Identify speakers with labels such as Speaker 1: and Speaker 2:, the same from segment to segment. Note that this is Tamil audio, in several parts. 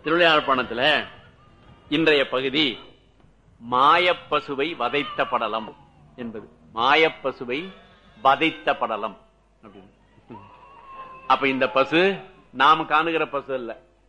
Speaker 1: திருவிளையாழ்ப்பாணத்துல இன்றைய பகுதி மாயப்பசுவை வதைத்த படலம் என்பது மாயப்பசுவை வதைத்த படலம் அப்படின்னு அப்ப இந்த பசு நாம காணுகிற பசு அல்ல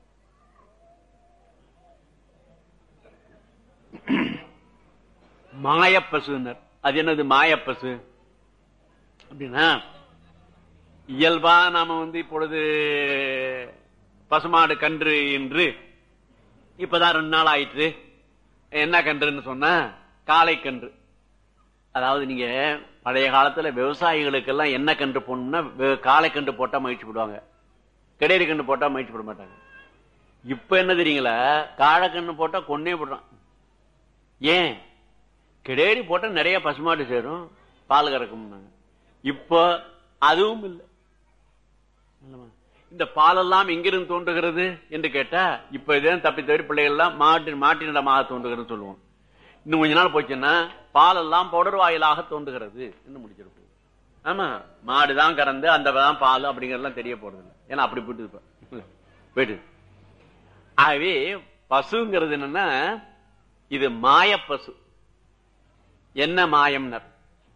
Speaker 1: மாயப்பசுனர் அது என்னது மாயப்பசு அப்படின்னா இயல்பா நாம வந்து இப்பொழுது பசுமாடு கன்று என்று இப்பதான் ரெண்டு நாள் ஆயிற்று என்ன கன்றுன்னு சொன்னா காளை கன்று அதாவது நீங்க பழைய காலத்துல விவசாயிகளுக்கெல்லாம் என்ன கன்று போடணும்னா வே- காளை கன்று போட்டா மகிழ்ச்சி போடுவாங்க கிடையரி கன்று போட்டா மகிழ்ச்சி போட மாட்டாங்க இப்ப என்ன தெரியுங்களா காளை கன்று போட்டா கொன்னே போடுறான் ஏன் கிடையரி போட்டா நிறைய பசுமாடு சேரும் பால் கறக்கும்னாங்க இப்போ அதுவும் இல்லை இல்லைம்மா. இந்த பாலெல்லாம் எங்கிருந்து தோன்றுகிறது என்று கேட்டா இப்ப இதே தப்பி தவறி பிள்ளைகள் எல்லாம் மாட்டு மாட்டினிடமாக தோன்றுகிறதுன்னு சொல்லுவோம் இன்னும் கொஞ்ச நாள் போச்சுன்னா பாலெல்லாம் பவுடர் வாயிலாக தோன்றுகிறது என்று முடிச்சிருப்போம் ஆமா மாடுதான் கறந்து அந்த தான் பால் அப்படிங்கறதெல்லாம் தெரிய போறது இல்லை ஏன்னா அப்படி போயிட்டு இப்ப. போயிட்டு ஆகவே பசுங்கிறது என்னன்னா இது மாயப்பசு என்ன மாயம்னர்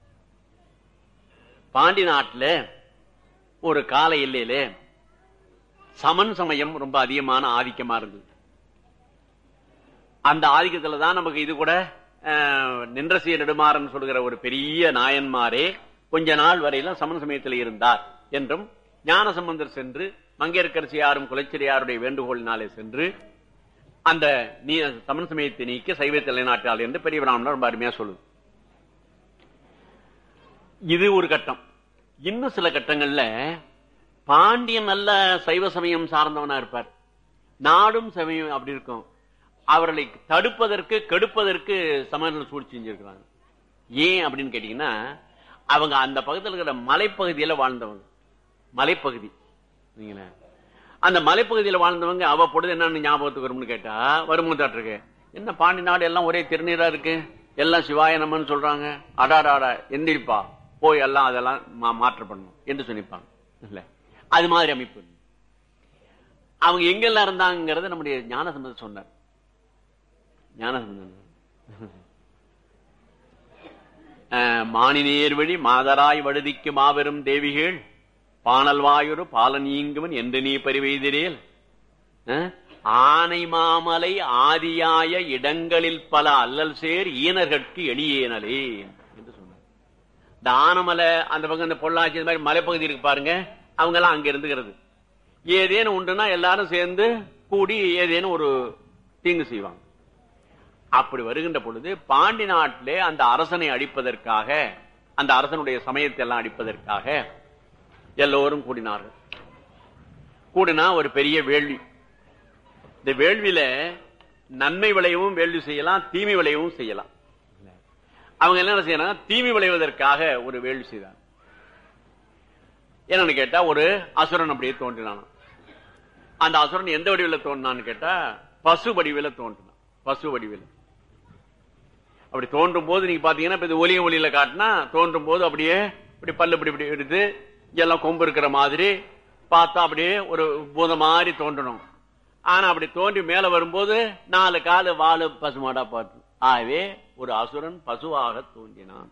Speaker 1: பாண்டி நாட்டுல ஒரு கால எல்லையிலே சமன் சமயம் ரொம்ப அதிகமான ஆதிக்கமா இருந்தது அந்த ஆதிக்கத்துல தான் நமக்கு இது கூட அஹ், நின்றசிய நெடுமாறன் சொல்கிற ஒரு பெரிய நாயன்மாரே கொஞ்ச நாள் வரையிலும் சமன் சமயத்தில் இருந்தார் என்றும் ஞான சம்பந்தர் சென்று மங்கையர்கரசியாரும் குலச்சிரியாருடைய வேண்டுகோளினாலே சென்று அந்த நீ சமன் சமயத்தை நீக்கி சைவத்தை நிலைநாட்டாள் என்று பெரிய பிராமணர் ரொம்ப அருமையா சொல்லுது இது ஒரு கட்டம் இன்னும் சில கட்டங்கள்ல பாண்டியன் நல்ல சைவ சமயம் சார்ந்தவனா இருப்பார் நாடும் சமயம் அப்படி இருக்கும் அவர்களை தடுப்பதற்கு கெடுப்பதற்கு சமணர்கள் சூழ்ச்சி செஞ்சிருக்கிறாங்க ஏன் அப்படின்னு கேட்டீங்கன்னா அவங்க அந்த பக்கத்தில் இருக்கிற மலைப்பகுதியில வாழ்ந்தவங்க மலைப்பகுதி சரிங்களா? அந்த மலைப்பகுதியில வாழ்ந்தவங்க அவ பொழுது என்னன்னு ஞாபகத்துக்கு வரும்னு கேட்டா வரும்போதாட்டிருக்கு என்ன பாண்டி நாடு எல்லாம் ஒரே திருநீரா இருக்கு எல்லாம் சிவாய நமன்னு சொல்றாங்க அடாடாடா எந்திரிப்பா போய் எல்லாம் அதெல்லாம் மா- மாற்ற பண்ணணும் என்று சொன்னிப்பாங்க இல்ல அது மாதிரி அமைப்பு அவங்க எங்கெல்லாம் இருந்தாங்கிறத நம்முடைய ஞானசம்பந்தர் சொன்னார் ஞானசம்பந்தர் அஹ், மானினேர் வழி மாதராய் வழுதிக்கு மாபெரும் தேவிகள் பாணல் வாயுரு பாலன் ஈங்குவன் என்று நீ பரிவெய்திரேல் அஹ், ஆனை மாமலை ஆதியாய இடங்களில் பல அல்லல் சேர் ஈனர்கட்கு எளியேனலே என்று சொன்னார் இந்த ஆனமலை அந்த பக்கம் இந்த பொள்ளாச்சி இந்த மாதிரி மலைப்பகுதி இருக்கு பாருங்க அவங்க எல்லாம் அங்க இருந்துகிறது ஏதேனும் உண்டுன்னா எல்லாரும் சேர்ந்து கூடி ஏதேனும் ஒரு தீங்கு செய்வாங்க அப்படி வருகின்ற பொழுது பாண்டி நாட்டிலே அந்த அரசனை அழிப்பதற்காக அந்த அரசனுடைய சமயத்தை எல்லாம் அழிப்பதற்காக எல்லோரும் கூடினார்கள் கூடினா ஒரு பெரிய வேள்வி இந்த வேள்வியில நன்மை விளையவும் வேள்வி செய்யலாம் தீமை விளையவும் செய்யலாம் அவங்க என்ன செய்யறாங்க தீமை விளைவதற்காக ஒரு வேள்வி செய்தாங்க என்னன்னு கேட்டா ஒரு அசுரன் அப்படியே தோன்றினான் அந்த அசுரன் எந்த வடிவில் தோன்றினான்னு கேட்டா பசு வடிவில் தோன்றினான் பசு வடிவில் அப்படி தோன்றும் போது நீங்க பாத்தீங்கன்னா இப்ப இது ஒலிய ஒலியில காட்டினா தோன்றும் போது அப்படியே இப்படி பல்லு இப்படி இப்படி எடுத்து எல்லாம் கொம்பு இருக்கிற மாதிரி பார்த்தா அப்படியே ஒரு பூதம் மாதிரி தோன்றணும் ஆனா அப்படி தோன்றி மேல வரும்போது நாலு காலு வாலு பசுமாடா பார்த்து ஆகவே ஒரு அசுரன் பசுவாக தோன்றினான்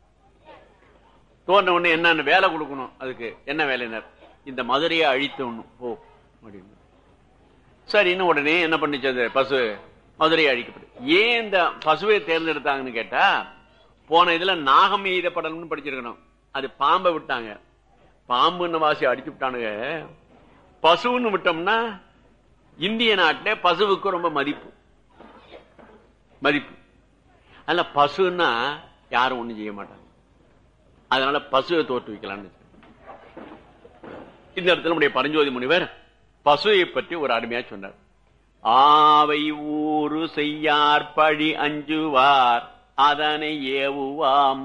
Speaker 1: தோன்ற உடனே என்னன்னு வேலை கொடுக்கணும் அதுக்கு என்ன வேலையினர் இந்த மதுரையை அழித்தணும் போ அப்படின்னு சரின்னு உடனே என்ன பண்ணிச்சு அது பசு மதுரையை அழிக்கப்படு ஏன் இந்த பசுவை தேர்ந்தெடுத்தாங்கன்னு கேட்டா போன இதுல நாகம் எய்தப்படணும்னு படிச்சிருக்கணும் அது பாம்பை விட்டாங்க பாம்புன்னு வாசி அடிச்சு விட்டானுங்க பசுன்னு விட்டோம்னா இந்திய நாட்டிலே பசுவுக்கு ரொம்ப மதிப்பு மதிப்பு அதனால பசுன்னா யாரும் ஒண்ணும் செய்ய மாட்டாங்க அதனால பசுவை தோற்று வைக்கலாம்னு இந்த இடத்துல நம்முடைய பரஞ்சோதி முனிவர் பசுவை பற்றி ஒரு அருமையா சொன்னார் ஆவை ஊரு செய்யார் பழி அஞ்சுவார் அதனை ஏவுவாம்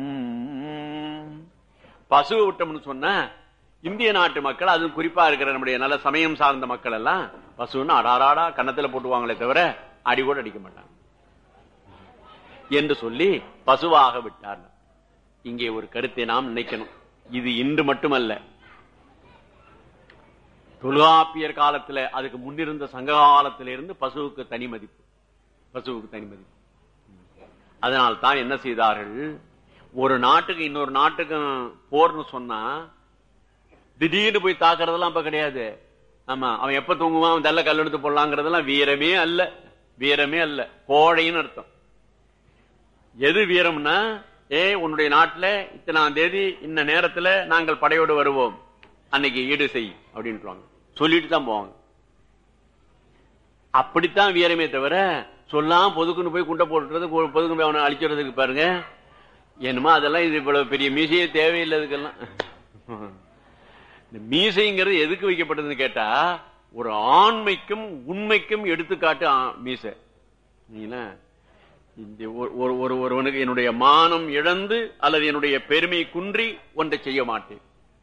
Speaker 1: பசுவை விட்டோம்னு சொன்னா இந்திய நாட்டு மக்கள் அதுவும் குறிப்பா இருக்கிற நம்முடைய நல்ல சமயம் சார்ந்த மக்கள் எல்லாம் பசுன்னு அடாராடா கன்னத்துல போட்டுவாங்களே தவிர அடி கூட அடிக்க மாட்டாங்க என்று சொல்லி பசுவாக விட்டார் இங்கே ஒரு கருத்தை நாம் நினைக்கணும் இது இன்று மட்டுமல்ல தொல்காப்பியர் காலத்துல அதுக்கு முன்னிருந்த சங்க காலத்தில இருந்து பசுவுக்கு தனி மதிப்பு பசுவுக்கு தனி மதிப்பு அதனால் தான் என்ன செய்தார்கள் ஒரு நாட்டுக்கு இன்னொரு நாட்டுக்கும் போர்னு சொன்னா திடீர்னு போய் தாக்குறதெல்லாம் அப்ப கிடையாது ஆமா அவன் எப்ப தூங்குவான் அவன் தள்ள கல் எடுத்து போடலாங்கிறதெல்லாம் வீரமே அல்ல வீரமே அல்ல கோழைன்னு அர்த்தம் எது வீரம்னா ஏ உன்னுடைய நாட்டுல இத்தனாம் தேதி இந்த நேரத்துல நாங்கள் படையோடு வருவோம் அன்னைக்கு ஈடு செய் அப்படின்றாங்க சொல்லிட்டு தான் போவாங்க அப்படித்தான் வீரமே தவிர சொல்லாம பொதுக்குன்னு போய் குண்டை போட்டுறது பொதுக்கு போய் அவனை அழிச்சுறதுக்கு பாருங்க என்னமோ அதெல்லாம் இது இவ்வளவு பெரிய மீசையே தேவையில்லை இதுக்கெல்லாம் இந்த மீசைங்கிறது எதுக்கு வைக்கப்பட்டதுன்னு கேட்டா ஒரு ஆண்மைக்கும் உண்மைக்கும் எடுத்துக்காட்டு ஆ- மீசை நீங்களா? இந்த ஒரு- ஒரு- ஒரு ஒருவனுக்கு என்னுடைய மானம் இழந்து அல்லது என்னுடைய பெருமை குன்றி ஒன்றை செய்ய மாட்டேன்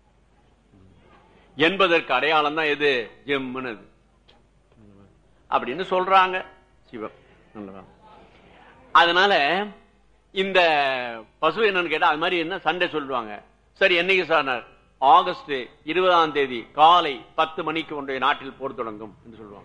Speaker 1: என்பதற்கு அடையாளம் தான் எது ஜெம்முன்னு அது. அப்படின்னு சொல்றாங்க சிவம் நல்லதா அதனால இந்த பசு என்னன்னு கேட்டா அது மாதிரி என்ன சண்டை சொல்லுவாங்க சரி என்னைக்கு சார் ஆகஸ்ட் இருபதாம் தேதி காலை பத்து மணிக்கு ஒன்றைய நாட்டில் போர் தொடங்கும் என்று சொல்லுவாங்க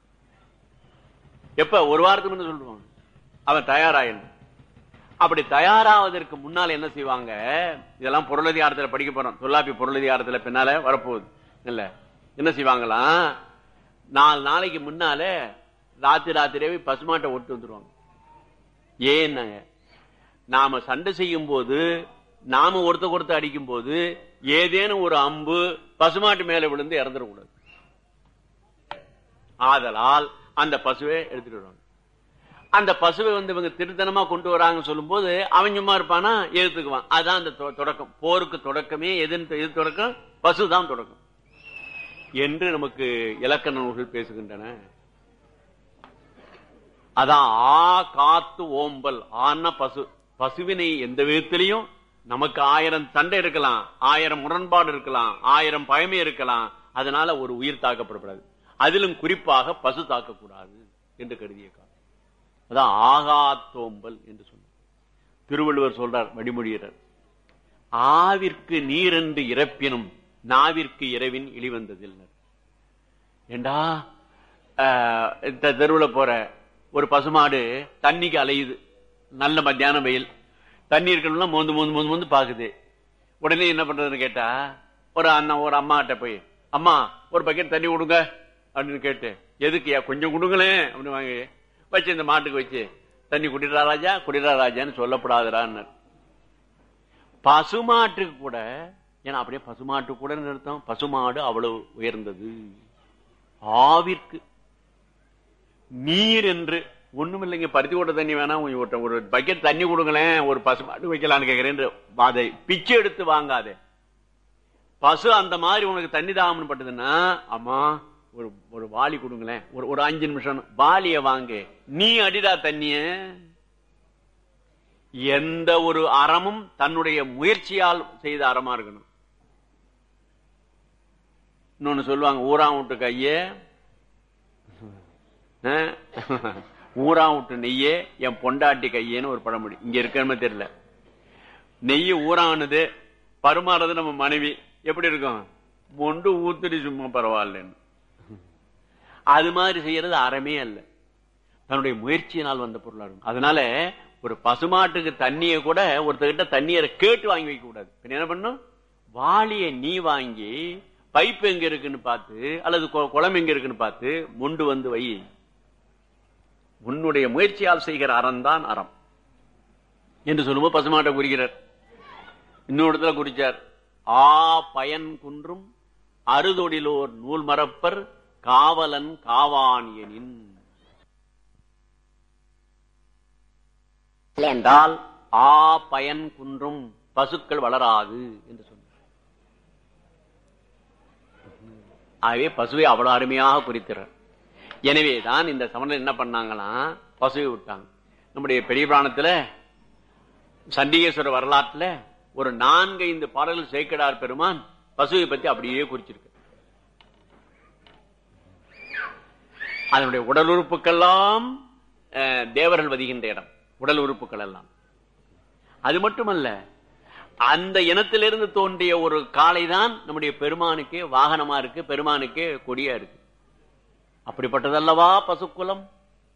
Speaker 1: எப்ப ஒரு வாரத்துக்கு முன்ன சொல்லுவாங்க அவன் தயாராயணும் அப்படி தயாராவதற்கு முன்னால் என்ன செய்வாங்க இதெல்லாம் பொருளதிகாரத்துல படிக்க போறோம் தொல்லாப்பி பொருளதிகாரத்துல பின்னால வரப்போகுது இல்ல என்ன செய்வாங்களாம் நாலு நாளைக்கு முன்னால ராத்திரி ராத்திரியாவே பசுமாட்டை ஒட்டு வந்துருவாங்க ஏன்னாங்க நாம சண்டை செய்யும் போது நாம ஒருத்த கொடுத்து அடிக்கும் போது ஏதேனும் ஒரு அம்பு பசுமாட்டு மேல விழுந்து இறந்துடக்கூடாது ஆதலால் அந்த பசுவை எடுத்துட்டு வருவாங்க அந்த பசுவை வந்து இவங்க திருத்தனமா கொண்டு வராங்கன்னு சொல்லும்போது அவன் சும்மா இருப்பானா எதிர்த்துக்குவான் அதான் அந்த தொ- தொடக்கம் போருக்கு தொடக்கமே எதுன்னு எது தொடக்கம் பசுதான் தொடக்கம் என்று நமக்கு இலக்கண நூல்கள் பேசுகின்றன அதான் ஆ காத்து ஓம்பல் ஆன்னா பசு பசுவினை எந்த விதத்திலையும் நமக்கு ஆயிரம் சண்டை இருக்கலாம் ஆயிரம் முரண்பாடு இருக்கலாம் ஆயிரம் பயமே இருக்கலாம் அதனால ஒரு உயிர் தாக்கப்படக்கூடாது அதிலும் குறிப்பாக பசு தாக்கக்கூடாது என்று கருதிய காலம் அதான் ஆகாத்தோம்பல் என்று சொன்னார் திருவள்ளுவர் சொல்றார் வடிமொழியர் ஆவிற்கு நீரென்று இறப்பினும் நாவிற்கு இரவின் இழிவந்ததில்லை ஏண்டா ஆஹ், இந்த தெருவுல போற ஒரு பசுமாடு தண்ணிக்கு அலையுது நல்ல மத்தியானம் வெயில் தண்ணி இருக்கணும்னா மோந்து மோந்து மோந்து மோந்து பாக்குது உடனே என்ன பண்றதுன்னு கேட்டா ஒரு அண்ணன் ஒரு அம்மா கிட்ட போய் அம்மா ஒரு பக்கெட் தண்ணி கொடுங்க அப்படின்னு கேட்டு எதுக்குயா கொஞ்சம் கொடுங்களேன் அப்படின்னு வாங்கி வச்சு இந்த மாட்டுக்கு வச்சு தண்ணி குடிடா ராஜா குடிடா ராஜான்னு சொல்லப்படாதுடான்னு பசுமாட்டுக்கு கூட ஏன்னா அப்படியே பசுமாட்டு கூட அர்த்தம் பசுமாடு அவ்வளவு உயர்ந்தது ஆவிற்கு நீர் என்று ஒண்ணும் இல்லைங்க பருத்தி ஓட்ட தண்ணி வேணா கொஞ்சம் ஒரு- ஒரு பக்கெட் தண்ணி கொடுங்களேன் ஒரு பசுமாடு வைக்கலான்னு கேட்கிறேன் அதை பிச்சை எடுத்து வாங்காதே பசு அந்த மாதிரி உனக்கு தண்ணி தாகம்னு பட்டதுன்னா அம்மா ஒரு ஒரு வாளி கொடுங்களேன் ஒரு ஒரு அஞ்சு நிமிஷம் வாளிய வாங்கு நீ அடிடா தண்ணிய எந்த ஒரு அறமும் தன்னுடைய முயற்சியால் செய்த அறமா இருக்கணும் இன்னொன்னு சொல்லுவாங்க ஊரா விட்டு கையே ஊரா விட்டு நெய்யே என் பொண்டாட்டி கையேன்னு ஒரு பழமொழி இங்க இருக்கிறமே தெரியல நெய் ஊறானது பருமாறது நம்ம மனைவி எப்படி இருக்கும் மொண்டு ஊத்துடி சும்மா பரவாயில்லன்னு அது மாதிரி செய்யறது அறமே அல்ல தன்னுடைய முயற்சியினால் வந்த பொருளா இருக்கும் அதனால ஒரு பசுமாட்டுக்கு தண்ணியை கூட ஒருத்தர்கிட்ட தண்ணியை கேட்டு வாங்கி வைக்க கூடாது பின்ன என்ன பண்ணும் வாளிய நீ வாங்கி பைப் எங்க இருக்குன்னு பார்த்து அல்லது கு- குளம் எங்க இருக்குன்னு பார்த்து முண்டு வந்து வை உன்னுடைய முயற்சியால் செய்கிற அறம்தான் அறம் என்று சொல்லும்போது பசுமாட்டை குறிக்கிறார் இன்னொரு இடத்துல குறிச்சார் ஆ பயன் குன்றும் அறுதொடிலோர் நூல் மறப்பர் காவலன் காவானியனின் என்றால் ஆ பயன் குன்றும் பசுக்கள் வளராது என்று சொன்னார் ஆகவே பசுவை அவ்வளவு அருமையாக குறிக்கிறார் எனவேதான் இந்த சமணர் என்ன பண்ணாங்களாம் பசுவை விட்டாங்க நம்முடைய பெரிய புராணத்துல சண்டிகேஸ்வர வரலாற்றுல ஒரு நான்கு ஐந்து பாடல்கள் சேக்கடார் பெருமான் பசுவை பத்தி அப்படியே குறிச்சிருக்கு அதனுடைய உடல் உறுப்புக்கெல்லாம் அஹ், தேவர்கள் வதிகின்ற இடம் உடல் உறுப்புகள் எல்லாம் அது மட்டுமல்ல அந்த இனத்திலிருந்து தோன்றிய ஒரு காளை தான் நம்முடைய பெருமானுக்கே வாகனமா இருக்கு பெருமானுக்கே கொடியா இருக்கு அப்படிப்பட்டதல்லவா பசுக்குலம்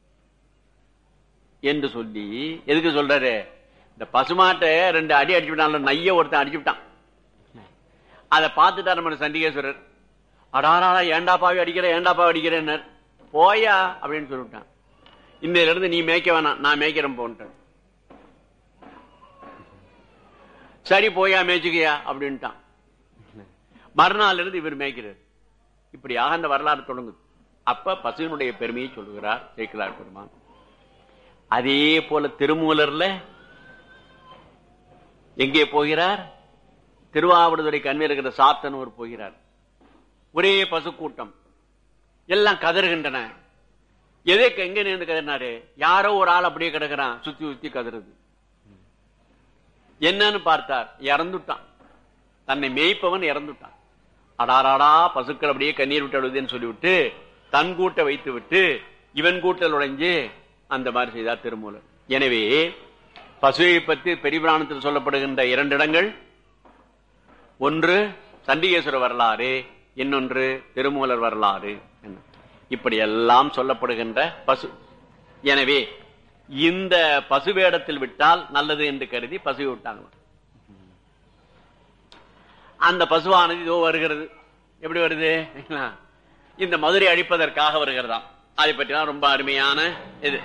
Speaker 1: என்று சொல்லி எதுக்கு சொல்றாரு இந்த பசுமாட்டை ரெண்டு அடி அடிச்சு விட்டான் நைய ஒருத்தன் அடிச்சு விட்டான் அதை பார்த்துட்டார் நம்ம சண்டிகேஸ்வரர் அடாராடா ஏண்டா பாவி அடிக்கிற ஏண்டா பாவி அடிக்கிறேன்னு போயா அப்படின்னு சொல்லிவிட்டான் இன்னையில இருந்து நீ மேய்க்க வேணாம் நான் மேய்க்கிறேன் போன்ட்டேன் சரி போயா மேய்ச்சிக்கையா அப்படின்ட்டான் மறுநாள் இருந்து இவர் மேய்க்கிறார் இப்படியாக அந்த வரலாறு தொடங்குது அப்ப பசுவினுடைய பெருமையை சொல்லுகிறார் சேக்கிலார் பெருமான் அதே போல திருமூலர்ல எங்கே போகிறார் திருவாவடுதுறை கண்ணில் இருக்கிற சாத்தனூர் போகிறார் ஒரே பசு கூட்டம் எல்லாம் கதறுகின்றன எதற்கு எங்க நின்று கதறினாரு யாரோ ஒரு ஆள் அப்படியே கிடக்குறான் சுத்தி சுத்தி கதறுது என்னன்னு பார்த்தார் இறந்துட்டான் தன்னை மேய்ப்பவன் இறந்துட்டான் அடாராடா பசுக்கள் அப்படியே கண்ணீர் விட்டு அழுதுன்னு சொல்லிவிட்டு தன் கூட்டை வைத்து விட்டு இவன் கூட்டல் உடைஞ்சு அந்த மாதிரி செய்தார் திருமூலர் எனவே பசுவை பற்றி பெரியபிராணத்தில் சொல்லப்படுகின்ற இரண்டு இடங்கள் ஒன்று சண்டிகேஸ்வர வரலாறு இன்னொன்று திருமூலர் வரலாறு இப்படி எல்லாம் சொல்லப்படுகின்ற பசு எனவே இந்த பசு வேடத்தில் விட்டால் நல்லது என்று கருதி பசு விட்டாங்க அந்த பசுவானது இதோ வருகிறது எப்படி வருது இந்த மதுரை அழிப்பதற்காக வருகிறதாம் அதை பற்றிலாம் ரொம்ப அருமையான இது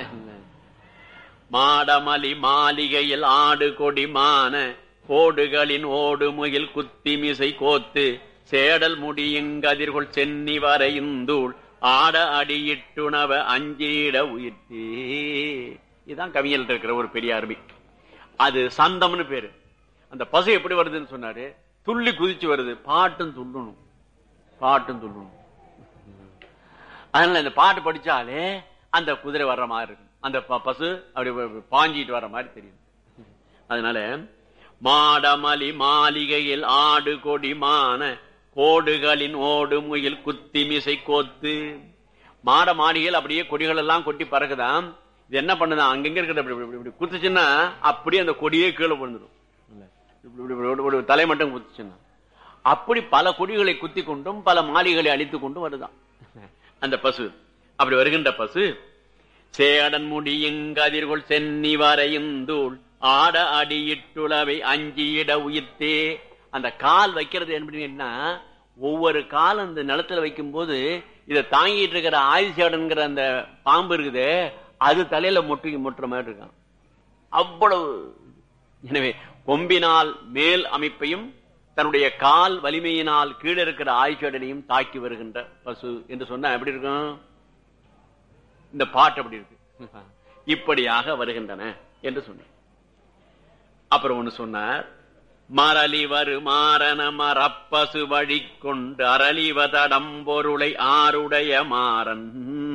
Speaker 1: மாடமலி மாளிகையில் ஆடு கொடி மான கோடுகளின் ஓடு முகில் குத்தி மிசை கோத்து சேடல் முடியுங்கதிர்கொள் சென்னி வரையுந்தூள் ஆட அடியிட்டுணவ அஞ்சீட உயிர்த்தே இதுதான் கவிஞல் இருக்கிற ஒரு பெரிய அருமை அது சந்தம்னு பேரு அந்த பசு எப்படி வருதுன்னு சொன்னாரு துள்ளி குதிச்சு வருது பாட்டும் துள்ளணும் பாட்டும் துள்ளணும் அதனால இந்த பாட்டு படிச்சாலே அந்த குதிரை வர்ற மாதிரி இருக்கும் அந்த பசு அப்படி பாஞ்சிட்டு வர்ற மாதிரி தெரியும் அதனால மாடமலி மாளிகையில் ஆடு கொடி மான கோடுகளின் ஓடு முயில் குத்தி மிசை கோத்து மாட மாளிகையில் அப்படியே கொடிகள் எல்லாம் கொட்டி பறக்குதாம் இது என்ன பண்ணுதான் அங்கங்க இருக்கிற இப்படி குத்துச்சுன்னா அப்படியே அந்த கொடியே கீழே விழுந்துடும் தலை மட்டும் குத்துச்சுன்னா அப்படி பல கொடிகளை குத்தி கொண்டும் பல மாளிகளை அழித்துக் கொண்டும் வருதான் அந்த பசு அப்படி வருகின்ற பசு சேடன் முடியுங்கதிர்கொள் சென்னி வரையுந்தூள் ஆட அடியிட்டுளவை அஞ்சியிட உயிர்த்தே அந்த கால் வைக்கிறது என்ன ஒவ்வொரு கால் அந்த நிலத்துல வைக்கும் போது இதை தாங்கிட்டு இருக்கிற ஆயுசேடன்கிற அந்த பாம்பு இருக்குது அது தலையில மொட்டு மொட்டுற மாதிரி இருக்கான் அவ்வளவு எனவே கொம்பினால் மேல் அமைப்பையும் தன்னுடைய கால் வலிமையினால் கீழே இருக்கிற ஆயுஷடனையும் தாக்கி வருகின்ற பசு என்று சொன்னா எப்படி இருக்கும் இந்த பாட்டு அப்படி இருக்கு இப்படியாக வருகின்றன என்று சொன்ன அப்புறம் ஒண்ணு சொன்னார் மரளி வரு மாறன மரப்பசு வழி கொண்டு அரளிவதடம் பொருளை ஆருடைய மாறன்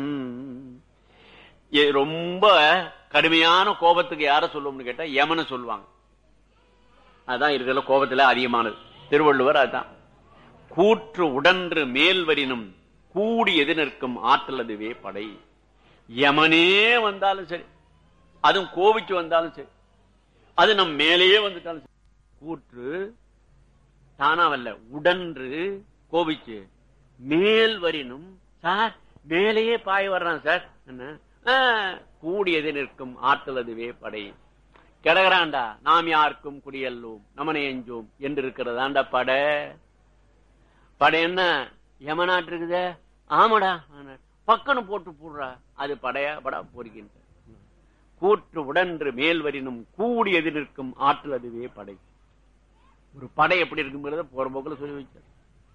Speaker 1: ரொம்ப கடுமையான கோபத்துக்கு யார சொல்லுவோம்னு கேட்டா யமனு சொல்லுவாங்க அதான் இருக்கிற கோபத்துல அதிகமானது திருவள்ளுவர் அதுதான் கூற்று உடன்று மேல் வரினும் கூடி எது நிற்கும் ஆற்றல் அதுவே படை யமனே வந்தாலும் சரி அதுவும் கோவிச்சு வந்தாலும் சரி அது நம் மேலேயே வந்துட்டாலும் சரி கூற்று தானாவல்ல உடன்று கோபிச்சு மேல் வரினும் சார் மேலேயே பாய் வர்றான் சார் என்ன கூடியது நிற்கும் ஆற்றல் அதுவே படை கிடகிறாண்டா நாம் யாருக்கும் குடியல்லோம் நமனை எஞ்சோம் என்று இருக்கிறதாண்டா பட படை என்ன யமநாட்டு இருக்குதே ஆமாடா பக்கனு போட்டு போடுறா அது படையா படா போடுகின்ற கூற்று உடன்று மேல் வரினும் கூடியது நிற்கும் ஆற்றல் அதுவே படை ஒரு படை எப்படி இருக்குங்கிறத போற போக்கில் சொல்லி வச்சார்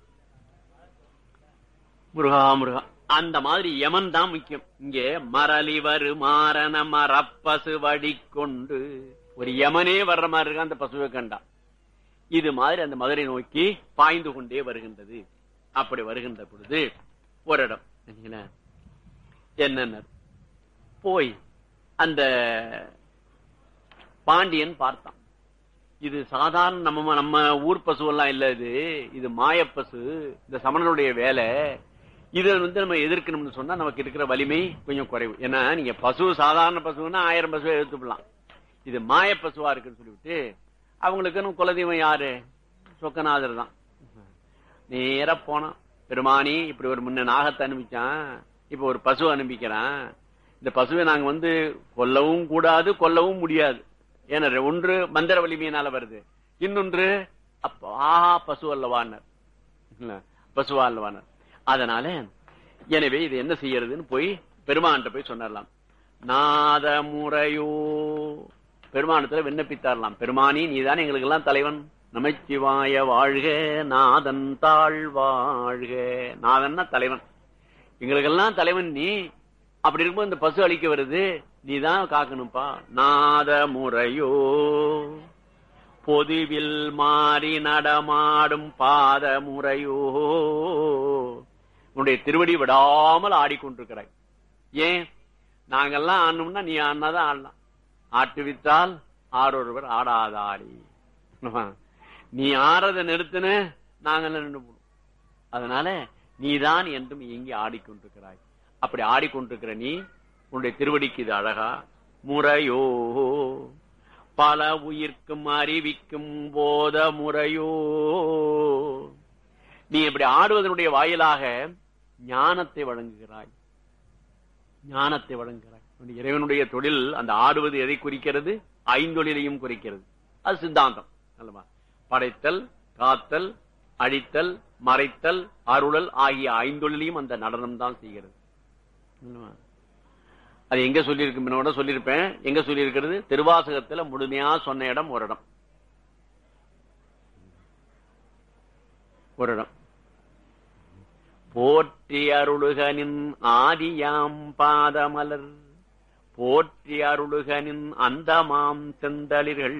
Speaker 1: முருகா முருகா அந்த மாதிரி யமன் தான் முக்கியம் இங்கே மரளி வரு மாறன மரப்பசு வடி கொண்டு ஒரு யமனே வர்ற மாதிரி இருக்க அந்த பசுவை கண்டா இது மாதிரி அந்த மதுரை நோக்கி பாய்ந்து கொண்டே வருகின்றது அப்படி வருகின்ற பொழுது ஒரு இடம் என்ன போய் அந்த பாண்டியன் பார்த்தான் இது சாதாரண நம்ம நம்ம ஊர் பசு எல்லாம் இல்ல இது இது மாயப்பசு இந்த சமணனுடைய வேலை இதை வந்து நம்ம எதிர்க்கணும்னு சொன்னா நமக்கு இருக்கிற வலிமை கொஞ்சம் குறைவு ஏன்னா நீங்க பசு சாதாரண பசுன்னா ஆயிரம் பசுவை எடுத்துக்கலாம் இது மாய பசுவா இருக்குன்னு சொல்லிவிட்டு அவங்களுக்குன்னு குலதெய்வம் யாரு சொக்கநாதர் தான் நேரா போனான் பெருமானி இப்படி ஒரு முன்ன நாகத்தை அனுப்பிச்சான் இப்ப ஒரு பசு அனுப்பிக்கிறான் இந்த பசுவை நாங்க வந்து கொல்லவும் கூடாது கொல்லவும் முடியாது ஏன்னா ஒன்று மந்திர வலிமையினால வருது இன்னொன்று அப்ப ஆஹா பசு அல்லவானர் இல்ல, பசுவா அல்லவானர் அதனால எனவே இது என்ன செய்யறதுன்னு போய் பெருமான்கிட்ட போய் சொன்னரலாம் நாத முறையோ பெருமானத்துல விண்ணப்பித்தாரலாம் பெருமானி நீதான் எங்களுக்கு எல்லாம் தலைவன் நமச்சிவாய வாழ்க நாதன் தாழ் வாழ்க நாதன்னா தலைவன் எங்களுக்கெல்லாம் தலைவன் நீ அப்படி இருக்கும்போது இந்த பசு அழிக்க வருது நீதான் காக்கணும்ப்பா நாத முறையோ பொதுவில் மாறி நடமாடும் பாத முறையோ உன்னுடைய திருவடி விடாமல் ஆடிக்கொண்டிருக்கிறாய் ஏன் நாங்கெல்லாம் ஆடணும்னா நீ ஆடினாதான் ஆடலாம் ஆட்டுவித்தால் ஆடொருவர் ஆடாதாடி நீ ஆறத நிறுத்தின நாங்கெல்லாம் நின்று போடும் அதனால நீதான் என்றும் இயங்கி ஆடிக்கொண்டிருக்கிறாய் அப்படி ஆடிக்கொண்டிருக்கிற நீ உன்னுடைய திருவடிக்கு இது அழகா முறையோ பல உயிர்க்கும் அறிவிக்கும் போத முறையோ நீ இப்படி ஆடுவதனுடைய வாயிலாக ஞானத்தை வழங்குகிறாய் ஞானத்தை வழங்குகிறாய் உன்னுடைய இறைவனுடைய தொழில் அந்த ஆடுவது எதை குறிக்கிறது ஐந்தொழிலையும் குறிக்கிறது அது சித்தாந்தம் அல்லவா படைத்தல் காத்தல் அழித்தல் மறைத்தல் அருளல் ஆகிய ஐந்தொழிலையும் அந்த நடனம் தான் செய்கிறது அல்லவா? அது எங்க சொல்லியிருக்கு முன்னோட சொல்லியிருப்பேன் எங்க சொல்லியிருக்கிறது திருவாசகத்துல முழுமையா சொன்ன இடம் ஒரு இடம் ஒரு இடம் போற்றி அருளுகனின் ஆதியாம் பாதமலர் போற்றி அருளுகனின் அந்தமாம் செந்தளிர்கள்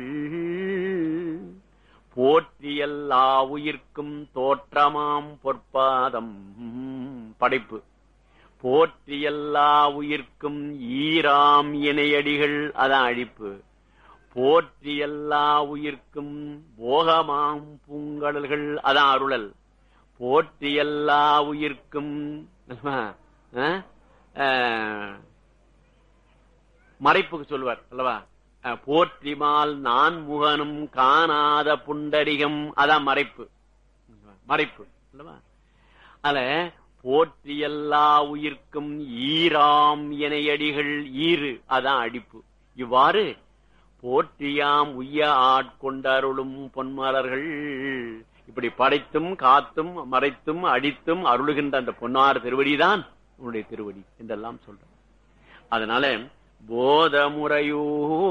Speaker 1: போற்றி எல்லா உயிர்க்கும் தோற்றமாம் பொற்பாதம் படைப்பு போற்றி எல்லா உயிர்க்கும் ஈராம் இணையடிகள் அதான் அழிப்பு போற்றி எல்லா உயிர்க்கும் போகமாம் பூங்கடல்கள் அதான் அருளல் போற்றி எல்லா உயிர்க்கும் அஹ், அஹ், மறைப்புக்கு சொல்லுவார் அல்லவா அஹ், போற்றிமால் நான் முகனும் காணாத புண்டரிகம் அதான் மறைப்பு மறைப்பு அல்லவா அல போற்றி எல்லா உயிர்க்கும் ஈராம் இணையடிகள் ஈறு அதான் அடிப்பு இவ்வாறு போற்றியாம் உய்ய ஆட்கொண்டருளும் பொன்மலர்கள் இப்படி படைத்தும் காத்தும் மறைத்தும் அடித்தும் அருளுகின்ற அந்த பொன்னார் திருவடிதான் உன்னுடைய திருவடி என்றெல்லாம் சொல்றோம் அதனால போத முறையோ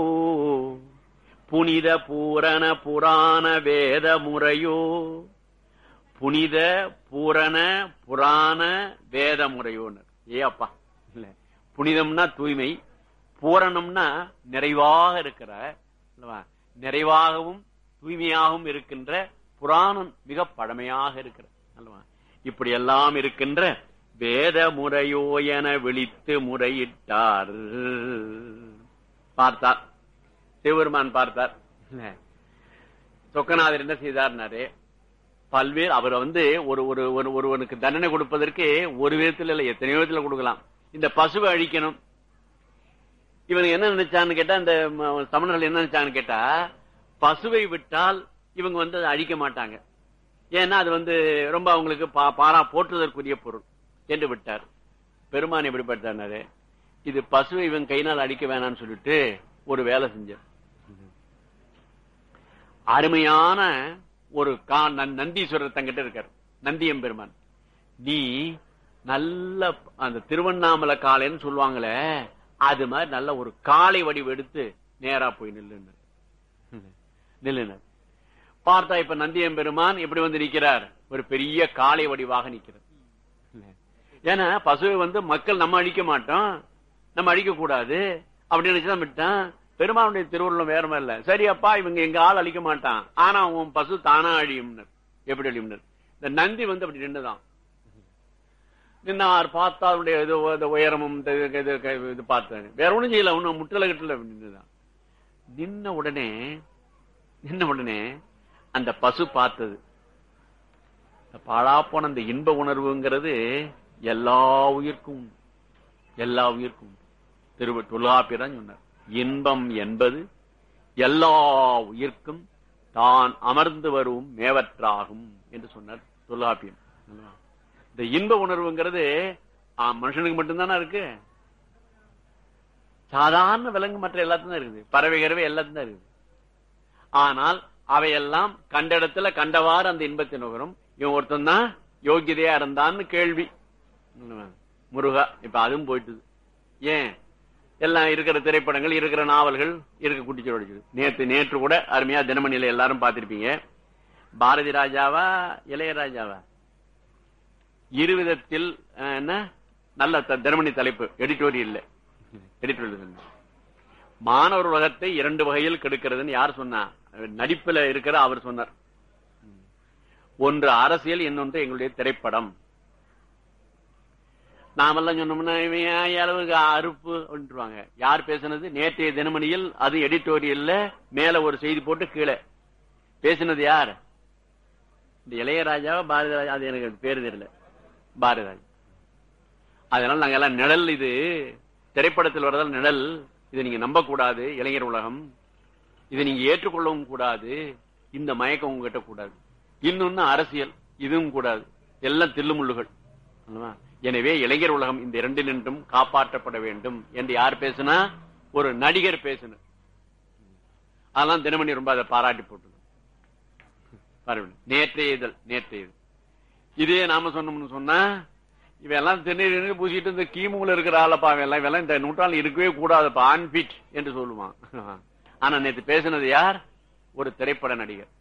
Speaker 1: புனித பூரண புராண வேத முறையோ புனித பூரண புராண வேத முறையோன்னு ஏ அப்பா இல்ல புனிதம்னா தூய்மை பூரணம்னா நிறைவாக இருக்கிற அல்லவா? நிறைவாகவும் தூய்மையாகவும் இருக்கின்ற புராணம் மிக பழமையாக இருக்கிற அல்லவா இப்படி எல்லாம் இருக்கின்ற வேத முறையோ என விழித்து முறையிட்டார் பார்த்தார் சிவபெருமான் பார்த்தார் இல்ல. சொக்கநாதர் என்ன செய்தார்னாரு பல்வேறு அவர் வந்து ஒரு ஒரு ஒரு ஒருவனுக்கு தண்டனை கொடுப்பதற்கு ஒரு விதத்துல இல்ல எத்தனையோ விதத்துல கொடுக்கலாம் இந்த பசுவை அழிக்கணும் இவன் என்ன நினைச்சான்னு கேட்டா இந்த ம- சமணர்கள் என்ன நினைச்சான்னு கேட்டா பசுவை விட்டால் இவங்க வந்து அதை அழிக்க மாட்டாங்க ஏன்னா அது வந்து ரொம்ப அவங்களுக்கு பா- பாரா போற்றுவதற்குரிய பொருள் என்று விட்டார் பெருமான் எப்படி பட்டாரு இது பசுவை இவன் கையினால் அடிக்க வேணாம்னு சொல்லிட்டு ஒரு வேலை செஞ்சார் அருமையான ஒரு கா நந்- நந்தீஸ்வரர் தங்கிட்ட இருக்கார் நந்தியம் பெருமான் நீ நல்ல அந்த திருவண்ணாமலை காளைன்னு சொல்லுவாங்களே அது மாதிரி நல்ல ஒரு காளை வடிவு எடுத்து நேரா போய் நில்லுன்னு நில்லுனர் பார்த்தா இப்ப நந்தியம் பெருமான் எப்படி வந்து நிக்கிறார் ஒரு பெரிய காளை வடிவாக நிக்கிறார் ஏன்னா பசுவை வந்து மக்கள் நம்ம அழிக்க மாட்டோம் நம்ம அழிக்க கூடாது அப்படின்னு நினைச்சுதான் விட்டான் பெருமானுடைய திருவுருளம் வேற மாதிரி இல்ல சரி அப்பா இவங்க எங்க ஆள் அழிக்க மாட்டான் ஆனா உன் பசு தானா அழியும்னர் எப்படி அழியும்னர் இந்த நந்தி வந்து அப்படி நின்றுதான் நின்னார் பார்த்தா அவருடைய இது இந்த உயரமும் இந்த இது இது- இது பார்த்தேன் வேற ஒண்ணும் செய்யல ஒன்னும் முட்டல கட்டல நின்றுதான் நின்ன உடனே நின்ன உடனே அந்த பசு பார்த்தது பாழா போன அந்த இன்ப உணர்வுங்கிறது எல்லா உயிர்க்கும் உண்டு. எல்லா உயிர்க்கும் உண்டு. திரு தொல்காப்பியர் தான் சொன்னார் இன்பம் என்பது எல்லா உயிர்க்கும் தான் அமர்ந்து வரும் மேவற்றாகும் என்று சொன்னார் தொல்காப்பியம் இந்த இன்ப உணர்வுங்கிறது ஆ, மனுஷனுக்கு மட்டும்தானே இருக்கு சாதாரண விலங்கு மற்ற எல்லாத்தையும் தான் இருக்குது பறவை கறவை எல்லாத்தையும் தான் இருக்குது ஆனால் அவையெல்லாம் கண்ட இடத்துல கண்டவாறு அந்த இன்பத்தை நுகரும் இவன் ஒருத்தன் தான் யோகியதையா இருந்தான்னு கேள்வி முருகா இப்ப அதுவும் போயிட்டுது ஏன் எல்லாம் இருக்கிற திரைப்படங்கள் இருக்கிற நாவல்கள் இருக்க குட்டிச்சோடு நேத்து நேற்று கூட அருமையா தினமணியில எல்லாரும் பார்த்திருப்பீங்க பாரதி ராஜாவா இளையராஜாவா இருவிதத்தில் அஹ், என்ன நல்ல த- தினமணி தலைப்பு எடிட்டோரியல் எடிட்டோரியல் மாணவர் உலகத்தை இரண்டு வகையில் கெடுக்கிறதுன்னு யார் சொன்னா நடிப்புல இருக்கிற அவர் சொன்னார் ஒன்று அரசியல் இன்னொன்று எங்களுடைய திரைப்படம் நாமெல்லாம் சொன்னோம்னா இவன் ஏன் அளவுக்கு அறுப்பு அப்படின்ட்டுருவாங்க யார் பேசுனது நேற்றைய தினமணியில் அது எடிட்டோரியல்ல மேல ஒரு செய்தி போட்டு கீழே பேசினது யார் இந்த இளையராஜாவா பாரதி ராஜா அது எனக்கு பேரு தெரியல பாரதி ராஜா அதனால நாங்க எல்லாம் நிழல் இது திரைப்படத்தில் வரதால் நிழல் இதை நீங்க நம்ப கூடாது இளைஞர் உலகம் இதை நீங்க ஏற்றுக்கொள்ளவும் கூடாது இந்த மயக்கம் உங்ககிட்ட கூடாது இன்னொன்னு அரசியல் இதுவும் கூடாது எல்லாம் தில்லுமுள்ளுகள் அல்லவா? எனவே இளைஞர் உலகம் இந்த இரண்டினின்றும் காப்பாற்றப்பட வேண்டும் என்று யார் பேசுனா ஒரு நடிகர் பேசினார் அதெல்லாம் தினமணி ரொம்ப அதை பாராட்டி போட்டு பாருங்க நேற்றைய இதழ் நேற்றைய இதழ் இதே நாம சொன்னோம்னு சொன்னா இவெல்லாம் திருநீர் பூசிட்டு இந்த கிமுல இருக்கிற ஆளப்பா இவெல்லாம் இவெல்லாம் இந்த நூற்றாண்டு இருக்கவே கூடாதுப்பா அன்பிட் என்று சொல்லுவான் ஆனா நேத்து பேசினது யார் ஒரு திரைப்பட நடிகர்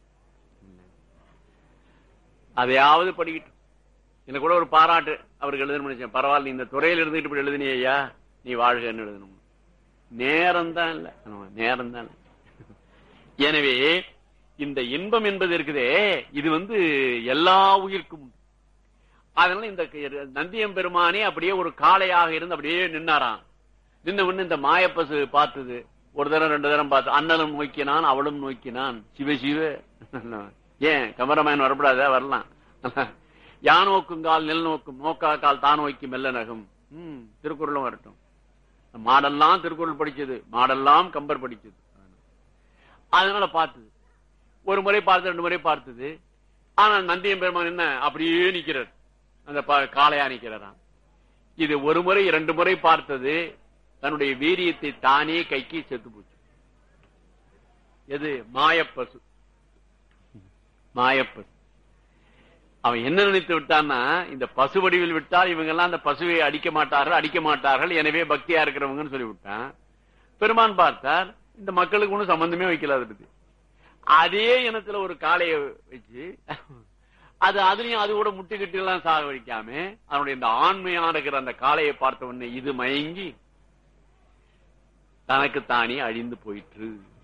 Speaker 1: அதையாவது படிக்கிட்டு எனக்கு கூட ஒரு பாராட்டு அவருக்கு எழுதணும் நினைச்சேன் பரவாயில்ல நீ இந்த துறையில இருந்துட்டு இப்படி எழுதினியே ஐயா நீ வாழ்கன்னு எழுதணும் நேரம் தான் இல்ல நேரம் தான் இல்ல எனவே இந்த இன்பம் என்பது இருக்குதே இது வந்து எல்லா உயிர்க்கும் உண்டு. அதனால இந்த க- நந்தியம் பெருமானே அப்படியே ஒரு காளையாக இருந்து அப்படியே நின்னாராம் நின்ன உடனே இந்த மாயப்பசு பார்த்தது ஒரு தரம் ரெண்டு தரம் பார்த்து அண்ணனும் நோக்கினான் அவளும் நோக்கினான் சிவ சிவ ஏன் கமரமாயன் வரப்படாத வரலாம் யான் நோக்கும் கால் நெல் நோக்கும் நோக்கா கால் தான் நோக்கி மெல்ல நகும் ம் திருக்குறளும் வரட்டும் மாடெல்லாம் திருக்குறள் படிச்சது மாடெல்லாம் கம்பர் படிச்சது அதனால பார்த்தது ஒரு முறை பார்த்தது ரெண்டு முறை பார்த்தது ஆனா நந்தியம் பெருமான் என்ன அப்படியே நிக்கிறார் அந்த ப- காளையா நிக்கிறாராம் இது ஒரு முறை இரண்டு முறை பார்த்தது தன்னுடைய வீரியத்தை தானே கைக்கு செத்து போச்சு எது மாயப்பசு மாயப்பசு அவன் என்ன நினைத்து விட்டான்னா இந்த பசு வடிவில் விட்டால் இவங்க எல்லாம் அந்த பசுவை அடிக்க மாட்டார்கள் அடிக்க மாட்டார்கள் எனவே பக்தியா இருக்கிறவங்கன்னு சொல்லி விட்டான் பெருமான் பார்த்தார் இந்த மக்களுக்கு ஒண்ணும் சம்பந்தமே வைக்கல அதை பத்தி அதே இனத்துல ஒரு காளைய வச்சு அது அதுலயும் அது கூட முட்டுக்கிட்டு எல்லாம் சாக வைக்காம அதனுடைய இந்த ஆண்மையா இருக்கிற அந்த காளையை பார்த்த உடனே இது மயங்கி தனக்கு தானே அழிந்து போயிற்று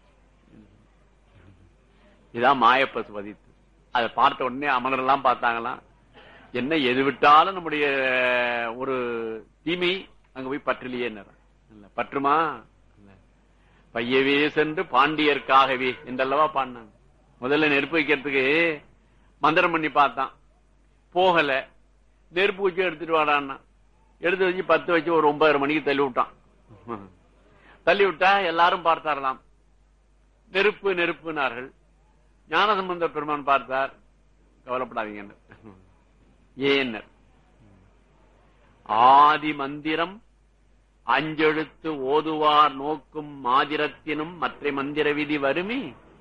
Speaker 1: இதான் மாயப்பசு வதித்து அதை பார்த்த உடனே அமலர் எல்லாம் பார்த்தாங்களாம் என்ன எது விட்டாலும் நம்முடைய ஒரு தீமை அங்க போய் பற்றலையே பற்றுமா இல்ல. பையவே சென்று பாண்டியர்க்காகவே என்றல்லவா பாடினாங்க முதல்ல நெருப்பு வைக்கிறதுக்கு மந்திரம் பண்ணி பார்த்தான் போகல நெருப்பு வச்சு எடுத்துட்டு வாடான்னா எடுத்து வச்சு பத்து வச்சு ஒரு ஒன்பதரை மணிக்கு தள்ளி விட்டான் தள்ளி விட்டா எல்லாரும் பார்த்தாரலாம் நெருப்பு நெருப்புனார்கள் ஞானசம்பந்த பெருமான் பார்த்தார் கவலைப்படாதீங்க ஏன்னர் ஆதி மந்திரம் அஞ்செழுத்து ஓதுவார் நோக்கும் மாதிரத்தினும் மற்ற மந்திர விதி வருமே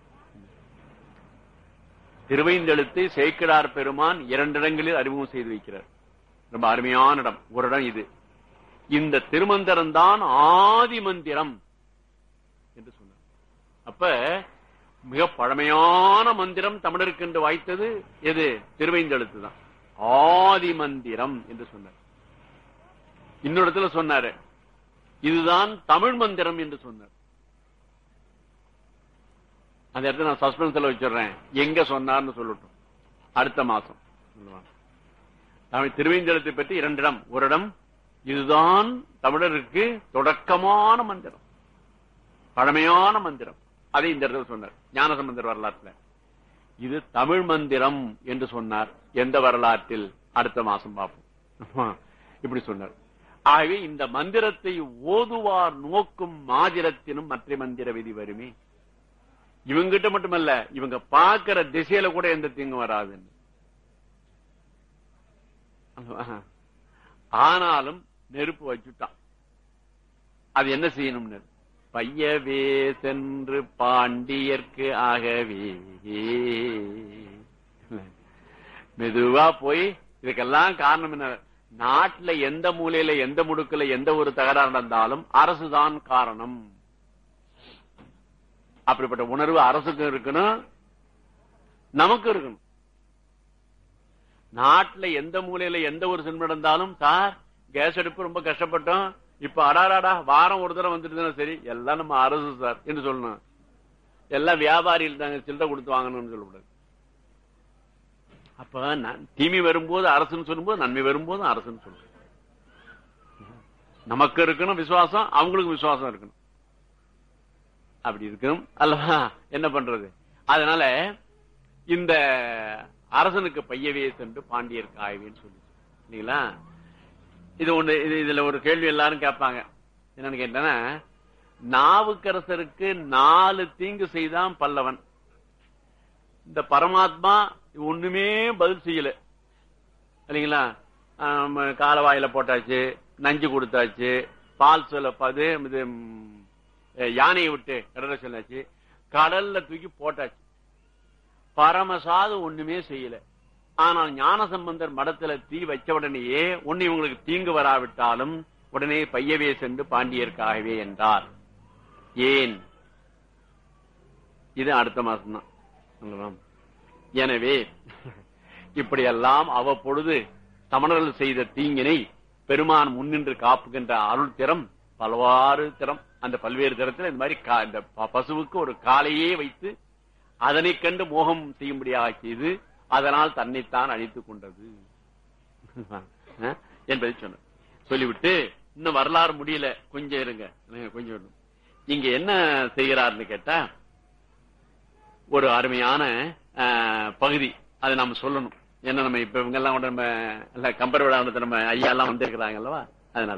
Speaker 1: திருவைந்தெழுத்தை சேக்கிடார் பெருமான் இரண்டிடங்களில் அறிமுகம் செய்து வைக்கிறார் ரொம்ப அருமையான இடம் ஒரு இடம் இது இந்த திருமந்திரம் தான் ஆதி மந்திரம் என்று சொன்னார் அப்ப மிக பழமையான மந்திரம் தமிழருக்கு என்று வாய்த்தது எது திருவைந்தெழுத்து தான் ஆதி மந்திரம் என்று சொன்னார் இன்னொரு இடத்துல சொன்னாரு இதுதான் தமிழ் மந்திரம் என்று சொன்னார் அந்த இடத்துல நான் சஸ்பென்ஸ்ல வச்சிடுறேன் எங்க சொன்னார்னு சொல்லட்டும் அடுத்த மாசம் சொல்லுவாங்க. தமிழ் திருவேந்தலத்தை பற்றி இரண்டிடம் ஒரு இடம் இதுதான் தமிழருக்கு தொடக்கமான மந்திரம் பழமையான மந்திரம் அதை இந்த இடத்துல சொன்னார் ஞானசம்பந்தர் வரலாற்றுல இது தமிழ் மந்திரம் என்று சொன்னார் எந்த வரலாற்றில் அடுத்த மாசம் பார்ப்போம் இப்படி சொன்னார் ஆகவே இந்த மந்திரத்தை ஓதுவார் நோக்கும் மாதிரத்தினும் மற்ற மந்திர விதி வருமே இவங்கிட்ட மட்டுமல்ல இவங்க பாக்குற திசையில கூட எந்த தீங்கும் வராதுன்னு ஆனாலும் நெருப்பு வச்சுட்டான் அது என்ன செய்யணும்னு பையவே சென்று பாண்டியர்க்கு ஆகவே மெதுவா போய் இதுக்கெல்லாம் காரணம் என்ன நாட்டுல எந்த மூலையில எந்த முடுக்குல எந்த ஒரு தகராறு நடந்தாலும் அரசுதான் காரணம் அப்படிப்பட்ட உணர்வு அரசுக்கும் இருக்கணும் நமக்கும் இருக்கணும் நாட்டுல எந்த மூலையில எந்த ஒரு சினிமா நடந்தாலும் சார் கேஸ் அடுப்பு ரொம்ப கஷ்டப்பட்டோம் இப்ப அடாராடா வாரம் ஒரு தடவை வந்துட்டுதுன்னா சரி எல்லாம் நம்ம அரசு சார் என்று சொல்லணும் எல்லாம் வியாபாரிகள் தாங்க சில்லறை கொடுத்து வாங்கணும்னு சொல்லக்கூடாது அப்ப தீமை வரும்போது அரசுன்னு சொல்லும்போது நன்மை வரும்போது அரசுன்னு சொல்லணும் நமக்கு இருக்கணும் விசுவாசம் அவங்களுக்கு விசுவாசம் இருக்கணும் அப்படி இருக்கும் அல்லவா என்ன பண்றது அதனால இந்த அரசனுக்கு பையவே சென்று பாண்டியருக்கு ஆய்வேன்னு சொல்லி இல்லைங்களா இது ஒண்ணு இது இதுல ஒரு கேள்வி எல்லாரும் கேட்பாங்க என்னன்னு கேட்டேன்னா நாவுக்கரசருக்கு நாலு தீங்கு செய்தான் பல்லவன் இந்த பரமாத்மா ஒண்ணுமே பதில் செய்யல இல்லைங்களா காலவாயில போட்டாச்சு நஞ்சு கொடுத்தாச்சு பால் சொல்ல பது இது யானையை விட்டு கடலை சொல்லாச்சு கடல்ல தூக்கி போட்டாச்சு பரமசாது ஒண்ணுமே செய்யல ஆனால் ஞான சம்பந்தர் மடத்துல தீ வச்ச உடனேயே ஒண்ணு இவங்களுக்கு தீங்கு வராவிட்டாலும் உடனே பையவே சென்று பாண்டியர்க்காகவே என்றார் ஏன் இது அடுத்த மாசம் தான் எனவே இப்படியெல்லாம் அவ்வப்பொழுது தமிழர்கள் செய்த தீங்கினை பெருமான் முன்னின்று காப்புகின்ற அருள் திறம் பலவாறு திறம் அந்த பல்வேறு திறத்தில் இந்த மாதிரி இந்த பசுவுக்கு ஒரு காலையே வைத்து அதனை கண்டு மோகம் செய்யும்படியாக செய்து அதனால் தன்னைத்தான் அழித்துக் கொண்டது என்பதை சொன்ன சொல்லிவிட்டு இன்னும் வரலாறு முடியல கொஞ்சம் இருங்க கொஞ்சம் இங்க என்ன செய்கிறார்னு கேட்டா ஒரு அருமையான பகுதி அதை நாம சொல்லணும் என்ன நம்ம இப்ப இவங்க எல்லாம் கூட நம்ம கம்பர் விழா நம்ம ஐயா எல்லாம் வந்திருக்கிறாங்க அல்லவா அதனால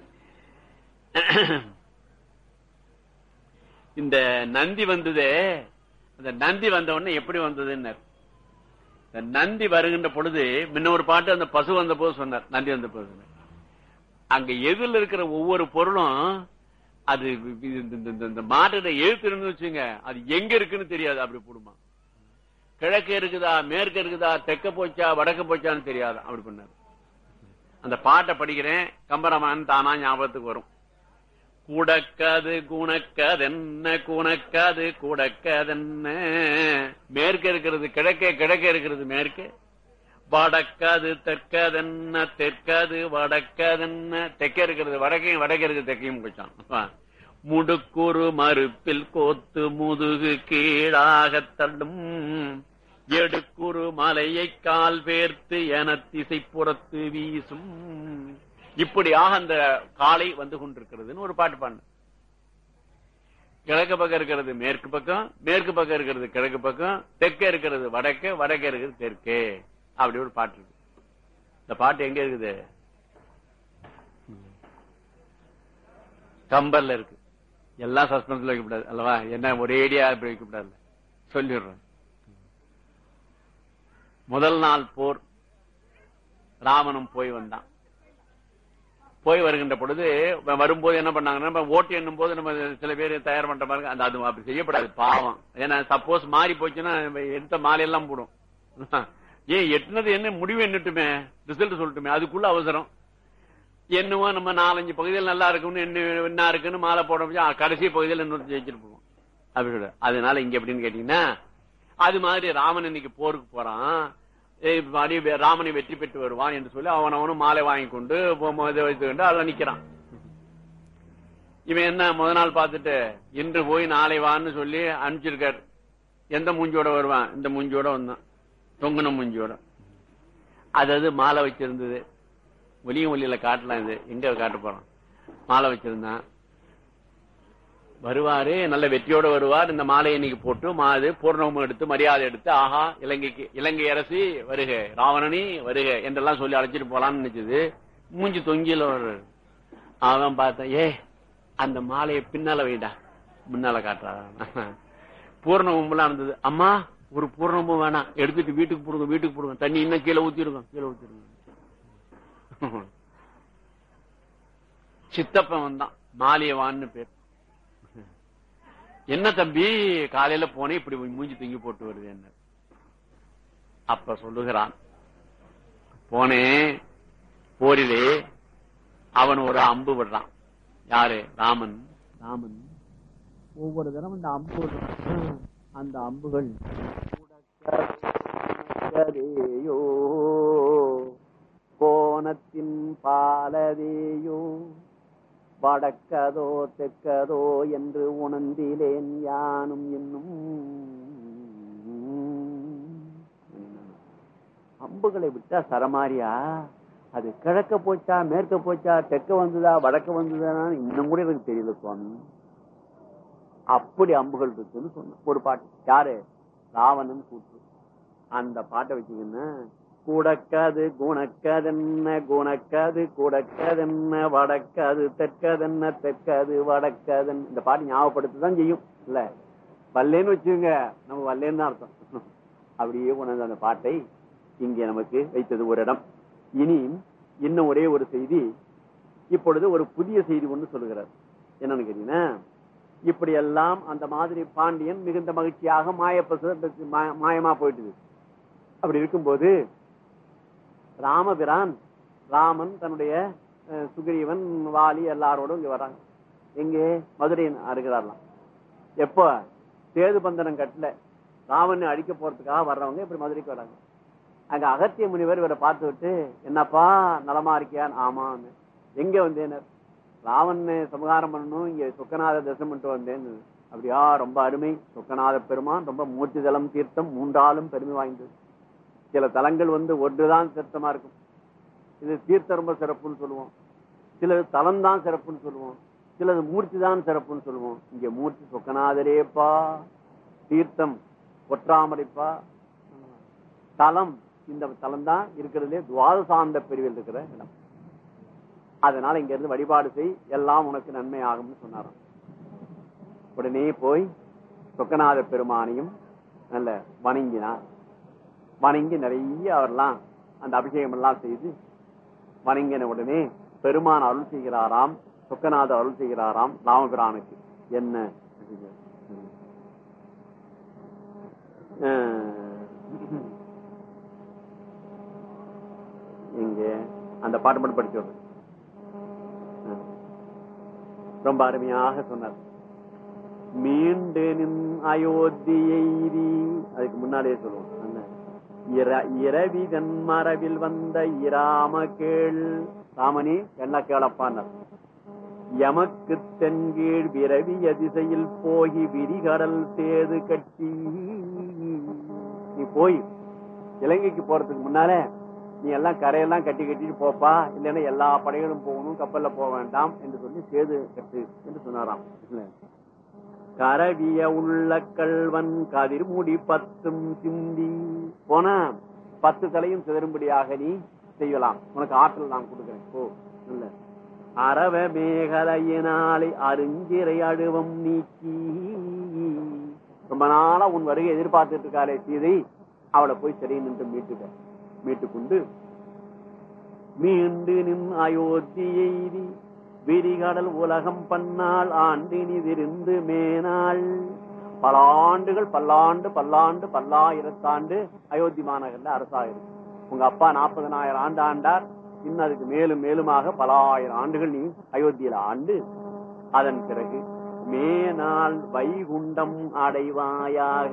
Speaker 1: இந்த நந்தி வந்ததே அந்த நந்தி வந்த உடனே எப்படி வந்ததுன்னு இந்த நந்தி வருகின்ற பொழுது முன்ன ஒரு பாட்டு அந்த பசு வந்த போது சொன்னார் நந்தி வந்த போது அங்க எதிரில் இருக்கிற ஒவ்வொரு பொருளும் அது இந்த மாட்டை எழுத்து வச்சுங்க அது எங்க இருக்குன்னு தெரியாது அப்படி போடுமா கிழக்கு இருக்குதா மேற்கு இருக்குதா தெக்க போச்சா வடக்கு போச்சான்னு தெரியாது அப்படி பண்ணாரு அந்த பாட்டை படிக்கிறேன் கம்பராமாயணம் தானா ஞாபகத்துக்கு வரும் குடக்கது குணக்கதென்ன குணக்கது குடக்கதென்ன மேற்கு இருக்கிறது கிழக்கே கிழக்கே இருக்கிறது மேற்கு வடக்கது தெற்கதென்ன தெற்கது வடக்கதென்ன தெற்க இருக்கிறது வடக்கையும் வடக்க இருக்கிறது தெற்கையும் போச்சான் முடுக்குறு மறுப்பில் கோத்து முதுகு கீழாக தள்ளும் எடுக்குறு மலையை கால் பேர்த்து என திசைப்புறத்து வீசும் இப்படியாக அந்த காலை வந்து கொண்டிருக்கிறதுன்னு ஒரு பாட்டு பாடு கிழக்கு பக்கம் இருக்கிறது மேற்கு பக்கம் மேற்கு பக்கம் இருக்கிறது கிழக்கு பக்கம் தெற்க இருக்கிறது வடக்கு வடக்க இருக்கிறது தெற்கே அப்படி ஒரு பாட்டு இருக்கு இந்த பாட்டு எங்க இருக்குது கம்பர்ல இருக்கு எல்லாம் சஸ்பென்ஸ்ல வைக்கப்படாது அல்லவா என்ன ஒரேடியா அப்படி வைக்கப்படாது சொல்லிடுறேன் முதல் நாள் போர் ராமனும் போய் வந்தான் போய் வருகின்ற பொழுது வரும்போது என்ன பண்ணாங்கன்னா ஓட்டு எண்ணும் போது நம்ம சில பேர் தயார் பண்ற மாதிரி அந்த அது அப்படி செய்யப்படாது பாவம் ஏன்னா சப்போஸ் மாறி போச்சுன்னா எடுத்த மாலையெல்லாம் போடும் ஏன் எட்டுனது என்ன முடிவு என்னட்டுமே ரிசல்ட் சொல்லட்டுமே அதுக்குள்ள அவசரம் என்னவோ நம்ம நாலஞ்சு பகுதியில் நல்லா இருக்கும்னு என்ன என்ன இருக்குன்னு மாலை போட முடியும் கடைசி பகுதியில் இன்னொரு ஜெயிச்சிட்டு போவோம் அப்படி அதனால இங்க எப்படின்னு கேட்டீங்கன்னா அது மாதிரி ராமன் இன்னைக்கு போருக்கு போறான் ராமனை வெற்றி பெற்று வருவான் என்று சொல்லி அவன் அவனும் மாலை வாங்கி கொண்டு வைத்து கொண்டு அதில் நிக்கிறான் இவன் என்ன முத நாள் பார்த்துட்டு இன்று போய் நாளை வான்னு சொல்லி அனுப்பிச்சிருக்காரு எந்த மூஞ்சியோட வருவான் இந்த மூஞ்சியோட வந்தான் தொங்குன மூஞ்சியோட அதாவது மாலை வச்சிருந்தது ஒலியும் ஒலியில காட்டலாம் இது எங்க காட்ட போறோம் மாலை வச்சிருந்தான் வருவாரு நல்ல வெற்றியோட வருவார் இந்த மாலையை இன்னைக்கு போட்டு மாது பூர்ணமும் எடுத்து மரியாதை எடுத்து ஆஹா இலங்கைக்கு இலங்கை அரசி வருக ராவணனி வருக என்றெல்லாம் சொல்லி அழைச்சிட்டு போலான்னு நினைச்சது மூஞ்சி தொங்கில வர்றாரு அவன் பார்த்தேன் ஏ அந்த மாலையை பின்னால வைடா முன்னால காட்டுறா பூர்ணமும் இருந்தது அம்மா ஒரு பூர்ணமும் வேணாம் எடுத்துட்டு வீட்டுக்கு போடுங்க வீட்டுக்கு போடுங்க தண்ணி இன்னும் கீழே ஊத்திருங்க கீழே ஊத்திருங்க சித்தப்பன் வந்தான் மாலியவான்னு பேர் என்ன தம்பி காலையில போனே இப்படி மூஞ்சி தூங்கி போட்டு வருது என்ன அப்ப சொல்லுகிறான் போனேன் போரிலே அவன் ஒரு அம்பு விடுறான் யாரு ராமன் ராமன் ஒவ்வொரு தரம் அந்த அம்பு விடுறான் அந்த அம்புகள் உடக்கதையோ, கோணத்தின் பாலதேயோ வடக்கதோ தெற்கதோ என்று உணர்ந்திலேன் யானும் என்னும் அம்புகளை விட்டா சரமாரியா அது கிழக்க போச்சா மேற்க போச்சா தெற்க வந்ததா வடக்க வந்ததா இன்னும் கூட எனக்கு தெரியல சுவாமி அப்படி அம்புகள் இருக்குன்னு சொன்ன ஒரு பாட்டு யாரு ராவணன் கூற்று அந்த பாட்டை வச்சீங்கன்னா கூடக்காது குணக்கதென்ன குணக்காது கூடக்கதென்ன வடக்காது தெற்கதென்ன தெற்காது வடக்காதன் இந்த பாட்டு ஞாபகப்படுத்ததான் செய்யும் இல்ல வல்லேன்னு வச்சுங்க நம்ம வல்லேன்னு தான் அர்த்தம் அப்படியே கொண்டாந்து அந்த பாட்டை இங்கே நமக்கு வைத்தது ஒரு இடம் இனி இன்னும் ஒரே ஒரு செய்தி இப்பொழுது ஒரு புதிய செய்தி ஒன்று சொல்லுகிறார் என்னன்னு கேட்டீங்கன்னா இப்படி எல்லாம் அந்த மாதிரி பாண்டியன் மிகுந்த மகிழ்ச்சியாக மாயப்பசு மாயமா போயிட்டுது அப்படி இருக்கும்போது ராமபிரான் ராமன் தன்னுடைய அஹ், சுக்ரீவன் வாலி எல்லாரோடும் இங்க வராங்க எங்கே மதுரை அருகிறாரலாம் எப்போ சேது பந்தனம் கட்டல ராவனை அடிக்க போறதுக்காக வர்றவங்க இப்படி மதுரைக்கு வராங்க அங்க அகத்திய முனிவர் இவரை பார்த்து விட்டு என்னப்பா நலமா இருக்கியான் ஆமான்னு எங்க வந்தேனர் ராவணனை சமகாரம் பண்ணணும் இங்க சொக்கநாத தரிசனம் பண்ணிட்டு வந்தேன் அப்படியா ரொம்ப அருமை சொக்கநாத பெருமான் ரொம்ப மூர்த்தி தலம் தீர்த்தம் மூன்றாலும் பெருமை வாய்ந்தது சில தலங்கள் வந்து ஒன்றுதான் தீர்த்தமா இருக்கும் இது தீர்த்தம் ரொம்ப சிறப்புன்னு சொல்லுவோம் சிலது தலம் தான் சிறப்புன்னு சொல்லுவோம் சிலது மூர்த்தி தான் சிறப்புன்னு சொல்லுவோம் இங்க மூர்த்தி சொக்கநாதரேப்பா தீர்த்தம் ஒற்றாமரைப்பா தலம் இந்த தலம் தான் இருக்கிறதுலே துவாதசாந்த பிரிவில் இருக்கிற இடம் அதனால இங்க இருந்து வழிபாடு செய் எல்லாம் உனக்கு நன்மை ஆகும்னு சொன்னாராம் உடனே போய் சொக்கநாத பெருமானையும் நல்ல வணங்கினார் வணங்கி நிறைய அவர்லாம் அந்த அபிஷேகம் எல்லாம் செய்து வணங்கின உடனே பெருமான் அருள் செய்கிறாராம் சொக்கநாத அருள் செய்கிறாராம் ராமபிரானுக்கு என்ன அஹ், இங்க அந்த பாட்டு மட்டும் படிச்சு விடுறேன். அஹ். ரொம்ப அருமையாக சொன்னார் மீண்டு நின் அயோத்தியெய்தி அதுக்கு முன்னாடியே சொல்லுவோம் என்ன? இர- இரவிதன் மரபில் வந்த இராம கேள் ராமனி என்ன கேளப்பான்னார் எமக்கு தென்கீழ் விரவிய திசையில் போகி விரிகடல் சேது கட்டி நீ போய் இலங்கைக்கு போறதுக்கு முன்னால நீ எல்லாம் கரையெல்லாம் கட்டி கட்டிட்டு போப்பா இல்லைன்னா எல்லா படைகளும் போகணும் கப்பல்ல போக வேண்டாம் என்று சொல்லி சேது கட்டு என்று சொன்னாராம் இல்ல. கரவிய உள்ள கள்வன் கதிர்முடி பத்தும் சிந்தி போனா பத்து தலையும் சிதறும்படியாக நீ செய்யலாம் உனக்கு ஆற்றல் நான் கொடுக்கிறேன் போ இல்ல அரவ மேகலையினாலே அருஞ்சிறை அழுவம் நீக்கி ரொம்ப நாளா உன் வருகை எதிர்பார்த்துட்டு இருக்காளே சீதை அவளை போய் சரி நின்று மீட்டுக்க மீட்டுக்கொண்டு மீண்டு நின் அயோத்தியெய்தி விரிகடல் உலகம் பன்னாள் ஆண்டினி விருந்து மேனாள் பல ஆண்டுகள் பல்லாண்டு பல்லாண்டு பல்லாயிரத்தாண்டு அயோத்தி மாநகர்ல அரசாக இருக்கு உங்க அப்பா நாற்பதனாயிரம் ஆண்டு ஆண்டார் இன்னும் அதுக்கு மேலும் மேலுமாக பல ஆயிரம் ஆண்டுகள் நீ அயோத்தியில ஆண்டு அதன் பிறகு மேனாள் வைகுண்டம் அடைவாயாக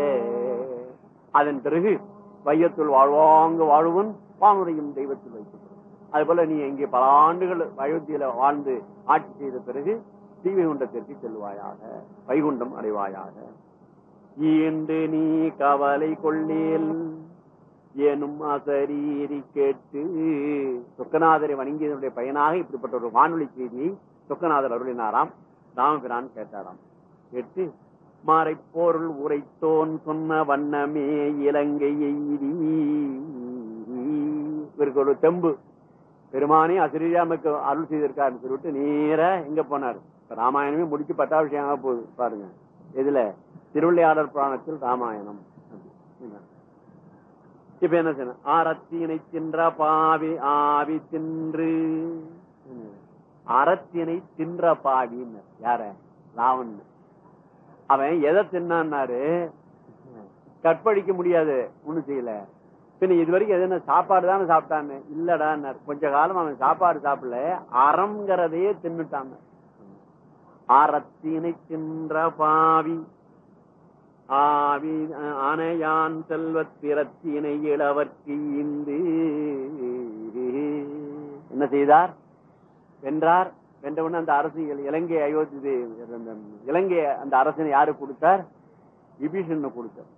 Speaker 1: அதன் பிறகு வையத்துள் வாழ்வாங்க வாழ்வன் வானுரையும் தெய்வத்தில் வைக்கப்படும் அது போல நீ இங்கே பல ஆண்டுகள் அயோத்தியில வாழ்ந்து ஆட்சி செய்த பிறகு ஸ்ரீவைகுண்டத்திற்கு செல்வாயாக வைகுண்டம் அடைவாயாக ஈண்டு நீ கவலை கொள்ளேல் எனும் அசரீரி கேட்டு சொக்கநாதரை வணங்கியதனுடைய பயனாக இப்படிப்பட்ட ஒரு வானொலி செய்தியை சொக்கநாதர் அருளினாராம் ராமபிரான் கேட்டாராம் கேட்டு மாறைப்பொருள் உரைத்தோன் சொன்ன வண்ணமே இலங்கை எய்தி இவருக்கு ஒரு தெம்பு பெருமானே அசிரியாமக்கு அருள் செய்திருக்காருன்னு சொல்லிட்டு நேர எங்க போனார் இப்ப ராமாயணமே முடிச்சு பட்டாபிஷேகம் ஆக போகுது பாருங்க எதுல திருவிளையாடல் புராணத்தில் ராமாயணம் இப்ப என்ன செய்யணும் ஆரத்தினை தின்ற பாவி ஆவி தின்று அறத்தினை தின்ற பாவின்னு யார ராவன் அவன் எதை தின்னாரு கற்பழிக்க முடியாது ஒண்ணும் செய்யல பின்ன இது வரைக்கும் எதுனா சாப்பாடு தானே சாப்பிட்டான்னு இல்லடா கொஞ்ச காலம் அவன் சாப்பாடு சாப்பிடல அறம்ங்கிறதையே தின்னுட்டாங்க அறத்தினை தின்ற பாவி ஆவி ஆனையான் செல்வத்திரத்தினை இளவர்க்கு இந்து என்ன செய்தார் வென்றார் வென்றவுடனே அந்த அரசு இலங்கை அயோத்தி இலங்கை அந்த அரசனை யாரு கொடுத்தார் விபீஷன் கொடுத்தார்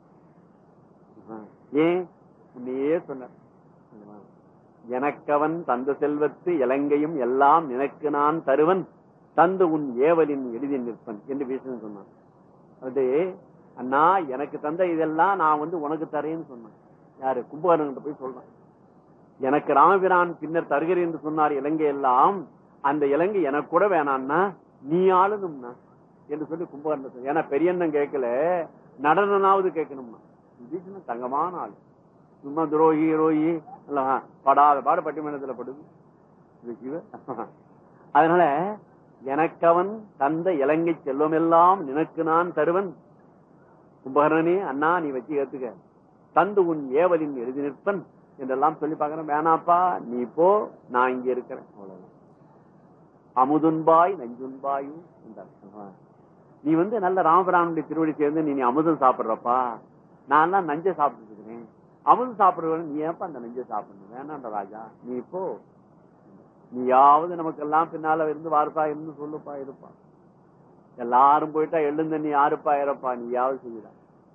Speaker 1: ஏன் உன்னையே சொன்னார் எனக்கவன் தந்த செல்வத்து இலங்கையும் எல்லாம் நினைக்கு நான் தருவன் தந்து உன் ஏவலின் எளிதி நிற்பன் என்று பீஷன் சொன்னான் அது அண்ணா எனக்கு தந்த இதெல்லாம் நான் வந்து உனக்கு தரேன்னு சொன்னேன் யாரு கும்பகர்ணன் போய் சொல்றான் எனக்கு ராமபிரான் பின்னர் தருகிறேன் என்று சொன்னார் இலங்கை எல்லாம் அந்த இலங்கை எனக்கு கூட வேணாம்னா நீ ஆளுனும்னா என்று சொல்லி கும்பகர்ணன் ஏன்னா பெரியண்ணன் கேட்கல நடனனாவது கேட்கணும்னா விபீஷணன் தங்கமான ஆள் சும்மா துரோகி ரோகி படாத பாடு பட்டிமன்றத்துல படுது அதனால எனக்கவன் தந்த இலங்கை செல்வம் எல்லாம் நினக்கு நான் தருவன் கும்பகரணனே அண்ணா நீ வச்சு ஏத்துக்க தந்து உன் ஏவலின் எழுதி நிற்பன் என்றெல்லாம் சொல்லி பாக்கிறேன் வேணாப்பா நீ போ நான் இங்க இருக்கிறேன் அவ்வளவுதான் அமுதுன்பாய் நஞ்சுன்பாயும் என்றார் நீ வந்து நல்ல ராமபிராமனுடைய திருவடி சேர்ந்து நீ அமுதம் சாப்பிடுறப்பா நான் எல்லாம் நஞ்சை சாப்பிட்டு இருக்கிறேன் அமுதம் சாப்பிடுவேன் நீ ஏப்பா அந்த நஞ்சை சாப்பிடணும் வேணாண்ட ராஜா நீ போ நீயாவது நமக்கெல்லாம் பின்னால இருந்து வார்த்தா இருந்து சொல்லுப்பா இருப்பா எல்லாரும் போயிட்டா எழுந்த நீ யாருப்பா இறப்பா நீயாவது செய்யல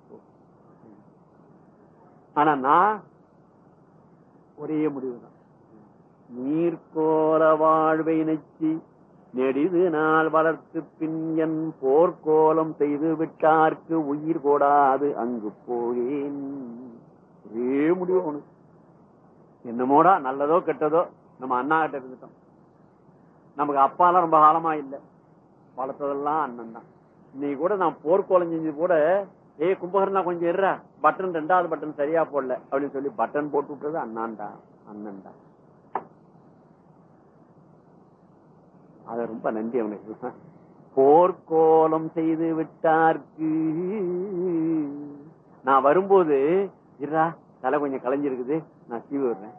Speaker 1: ஆனா நான் ஒரே முடிவுதான் நீர்கோல வாழ்வை நெச்சி நெடிது நாள் வளர்த்து பின் என் போர்க்கோலம் செய்து விட்டார்க்கு உயிர் கொடாது அங்கு போயேன் ஒரே முடிவு உனக்கு என்னமோடா நல்லதோ கெட்டதோ நம்ம அண்ணா கிட்ட இருந்துட்டோம் நமக்கு அப்பாலாம் ரொம்ப காலமா இல்லை வளர்த்ததெல்லாம் அண்ணன் தான் இன்னைக்கு கூட நான் போர்க்கோலம் செஞ்சது கூட ஏ கும்பகர்ணா கொஞ்சம் இருறா பட்டன் ரெண்டாவது பட்டன் சரியா போடல அப்படின்னு சொல்லி பட்டன் போட்டு விட்டது அண்ணான்டா அண்ணன்டா அத ரொம்ப நன்றி அவனுக்கு போர்க்கோலம் செய்து விட்டார்க்கு நான் வரும்போது இருடா தலை கொஞ்சம் கலைஞ்சிருக்குது நான் சீவி விடுறேன்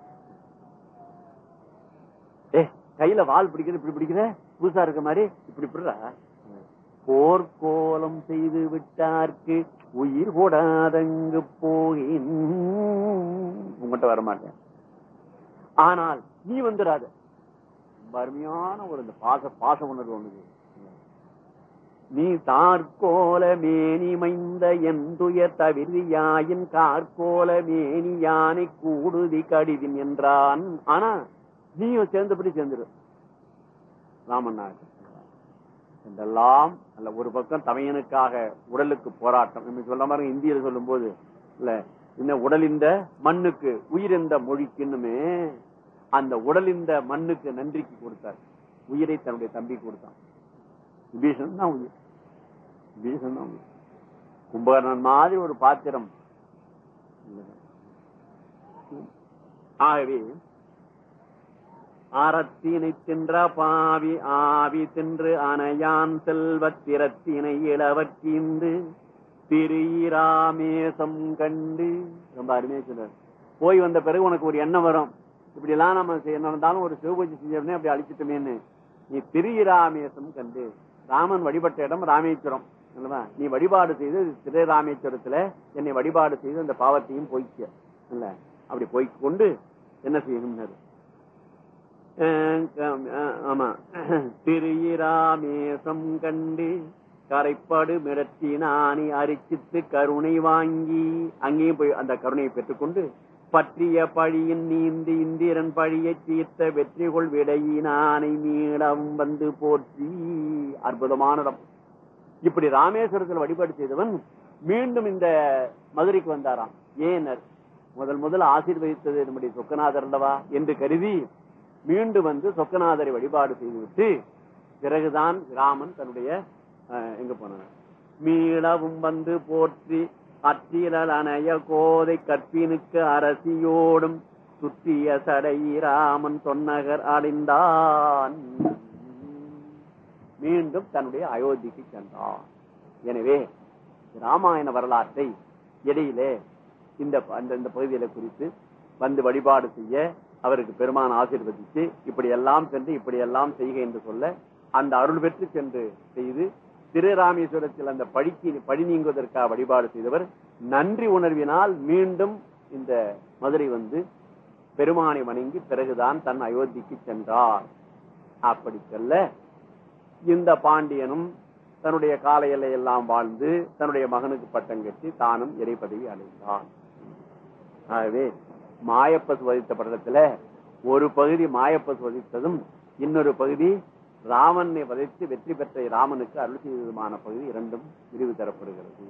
Speaker 1: ஏ கையில வால் பிடிக்கிற இப்படி பிடிக்கிற புதுசா இருக்க மாதிரி இப்படி இப்படிடா போர்க்கோலம் செய்து விட்டார்க்கு உயிர் கூடாதங்கு போகின் உங்ககிட்ட வரமாட்டேன் ஆனால் நீ வந்துடாத ரொம்ப அருமையான ஒரு இந்த பாச பாச உணர்வு ஒண்ணுது நீ தார்கோல மேனி மைந்த எந்துய தவிரியாயின் கார்கோல மேனி யானை கூடுதி கடிதின் என்றான் ஆனா நீயும் சேர்ந்தபடி சேர்ந்துரு ராமன் என்றெல்லாம் அல்ல ஒரு பக்கம் தமையனுக்காக உடலுக்கு போராட்டம் நம்ம சொல்ல மாதிரி இந்தியில சொல்லும் போது இல்ல இன்னும் உடலிந்த மண்ணுக்கு உயிரிந்த மொழிக்குன்னுமே அந்த உடலிந்த மண்ணுக்கு நன்றிக்கு கொடுத்தார் உயிரை தன்னுடைய தம்பிக்கு கொடுத்தான் விபீஷன் தான் உயிர் விபீஷன் தான் உயிர் கும்பகர்ணன் மாதிரி ஒரு பாத்திரம் ஆகவே ஆரத்தினை தின்ற பாவி ஆவி தின்று அணையான் செல்வத்திரத்தினை இளவற்றீந்து திரிராமேசம் கண்டு ரொம்ப அருமையா சொல்றாரு போய் வந்த பிறகு உனக்கு ஒரு எண்ணம் வரும் இப்படி எல்லாம் நம்ம நடந்தாலும் ஒரு சிவபூஜை செஞ்சோம்னே அப்படி அழிச்சிட்டோமேன்னு நீ திரிராமேசம் கண்டு ராமன் வழிபட்ட இடம் ராமேஸ்வரம் இல்லவா நீ வழிபாடு செய்து திருராமேஸ்வரத்துல என்னை வழிபாடு செய்து அந்த பாவத்தையும் போய்க்க இல்ல அப்படி போய்க்கொண்டு என்ன செய்யணும் ஆமா திரியிராமேசம் கண்டு கரைப்பாடு மிடத்தினானி அரிச்சித்து கருணை வாங்கி அங்கேயும் போய் அந்த கருணையை பெற்றுக்கொண்டு பற்றிய பழியின் நீந்தி இந்திரன் பழியை தீர்த்த வெற்றி கொள் விடையினானை மீளம் வந்து போற்றி அற்புதமான இடம் இப்படி ராமேஸ்வரத்தில் வழிபாடு செய்தவன் மீண்டும் இந்த மதுரைக்கு வந்தாராம் ஏனர் முதல் முதல் ஆசீர்வதித்தது நம்முடைய சொக்கநாதர் அல்லவா என்று கருதி மீண்டும் வந்து சொக்கநாதரை வழிபாடு செய்துவிட்டு பிறகுதான் ராமன் தன்னுடைய எங்க போனார் மீளவும் வந்து போற்றி அற்றிலல் அணைய கோதை கற்பினுக்கு அரசியோடும் சுற்றிய சடையிராமன் தொன்னகர் அடைந்தான் மீண்டும் தன்னுடைய அயோத்திக்கு சென்றான் எனவே ராமாயண வரலாற்றை இடையிலே இந்த அந்த இந்த பகுதியில குறித்து வந்து வழிபாடு செய்ய அவருக்கு பெருமான் ஆசீர்வதித்து இப்படி எல்லாம் சென்று இப்படி எல்லாம் செய்க என்று சொல்ல அந்த அருள் பெற்று சென்று செய்து திருராமேஸ்வரத்தில் அந்த பழிக்கு பழி நீங்குவதற்காக வழிபாடு செய்தவர் நன்றி உணர்வினால் மீண்டும் இந்த மதுரை வந்து பெருமானை வணங்கி பிறகுதான் தன் அயோத்திக்கு சென்றார் அப்படி செல்ல இந்த பாண்டியனும் தன்னுடைய கால எல்லையெல்லாம் வாழ்ந்து தன்னுடைய மகனுக்கு பட்டம் கட்டி தானும் இறை பதவி அடைந்தான் ஆகவே மாயப்பசு வதித்த படத்துல ஒரு பகுதி மாயப்பசு வதித்ததும் இன்னொரு பகுதி ராமனை வதைத்து வெற்றி பெற்ற ராமனுக்கு அருள் செய்ததுமான பகுதி இரண்டும் விரிவு தரப்படுகிறது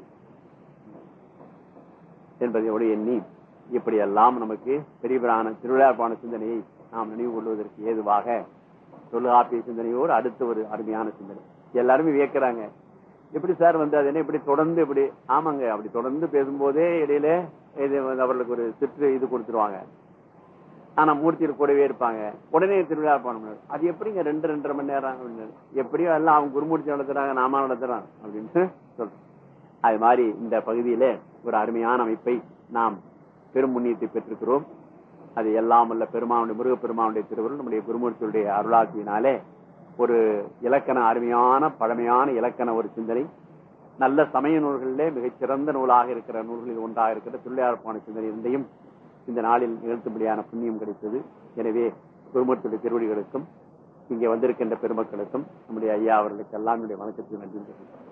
Speaker 1: என்பதையோடு எண்ணி இப்படி எல்லாம் நமக்கு பெரியவரான திருவிழாப்பான சிந்தனையை நாம் நினைவு கொள்வதற்கு ஏதுவாக தொல்காப்பிய சிந்தனையோடு அடுத்த ஒரு அருமையான சிந்தனை எல்லாருமே வியக்கிறாங்க எப்படி சார் வந்து அது என்ன இப்படி தொடர்ந்து இப்படி ஆமாங்க அப்படி தொடர்ந்து பேசும்போதே இடையில இது வந்து அவர்களுக்கு ஒரு சிற்று இது கொடுத்துருவாங்க ஆனா மூர்த்தியில் கூடவே இருப்பாங்க உடனே திருவிழா போனோம் அது எப்படிங்க ரெண்டு ரெண்டரை மணி நேரம் அப்படின்னாரு. எப்படியோ எல்லாம் அவங்க குருமூர்த்தி நடத்துறாங்க நாம நடத்துறான் அப்படின்னு சொல்றோம் அது மாதிரி இந்த பகுதியில ஒரு அருமையான அமைப்பை நாம் பெரும் முன்னியத்தை பெற்றிருக்கிறோம் அது எல்லாம் உள்ள பெருமானுடைய முருகப்பெருமானுடைய திருவருள் நம்முடைய குருமூர்த்தியுடைய அருளாட்சியினாலே ஒரு இலக்கண அருமையான பழமையான இலக்கண ஒரு சிந்தனை நல்ல சமய நூல்களிலே மிகச்சிறந்த நூலாக இருக்கிற நூல்களில் ஒன்றாக இருக்கிற துள்ளையார்ப்பான சிந்தனை இரண்டையும் இந்த நாளில் நிகழ்த்தும்படியான புண்ணியம் கிடைத்தது எனவே குருமூர்த்தியுடைய திருவடிகளுக்கும் இங்கே வந்திருக்கின்ற பெருமக்களுக்கும் நம்முடைய ஐயா அவர்களுக்கு எல்லாம் என்னுடைய வணக்கத்தை நன்றி தெரிவிக்கிறேன்.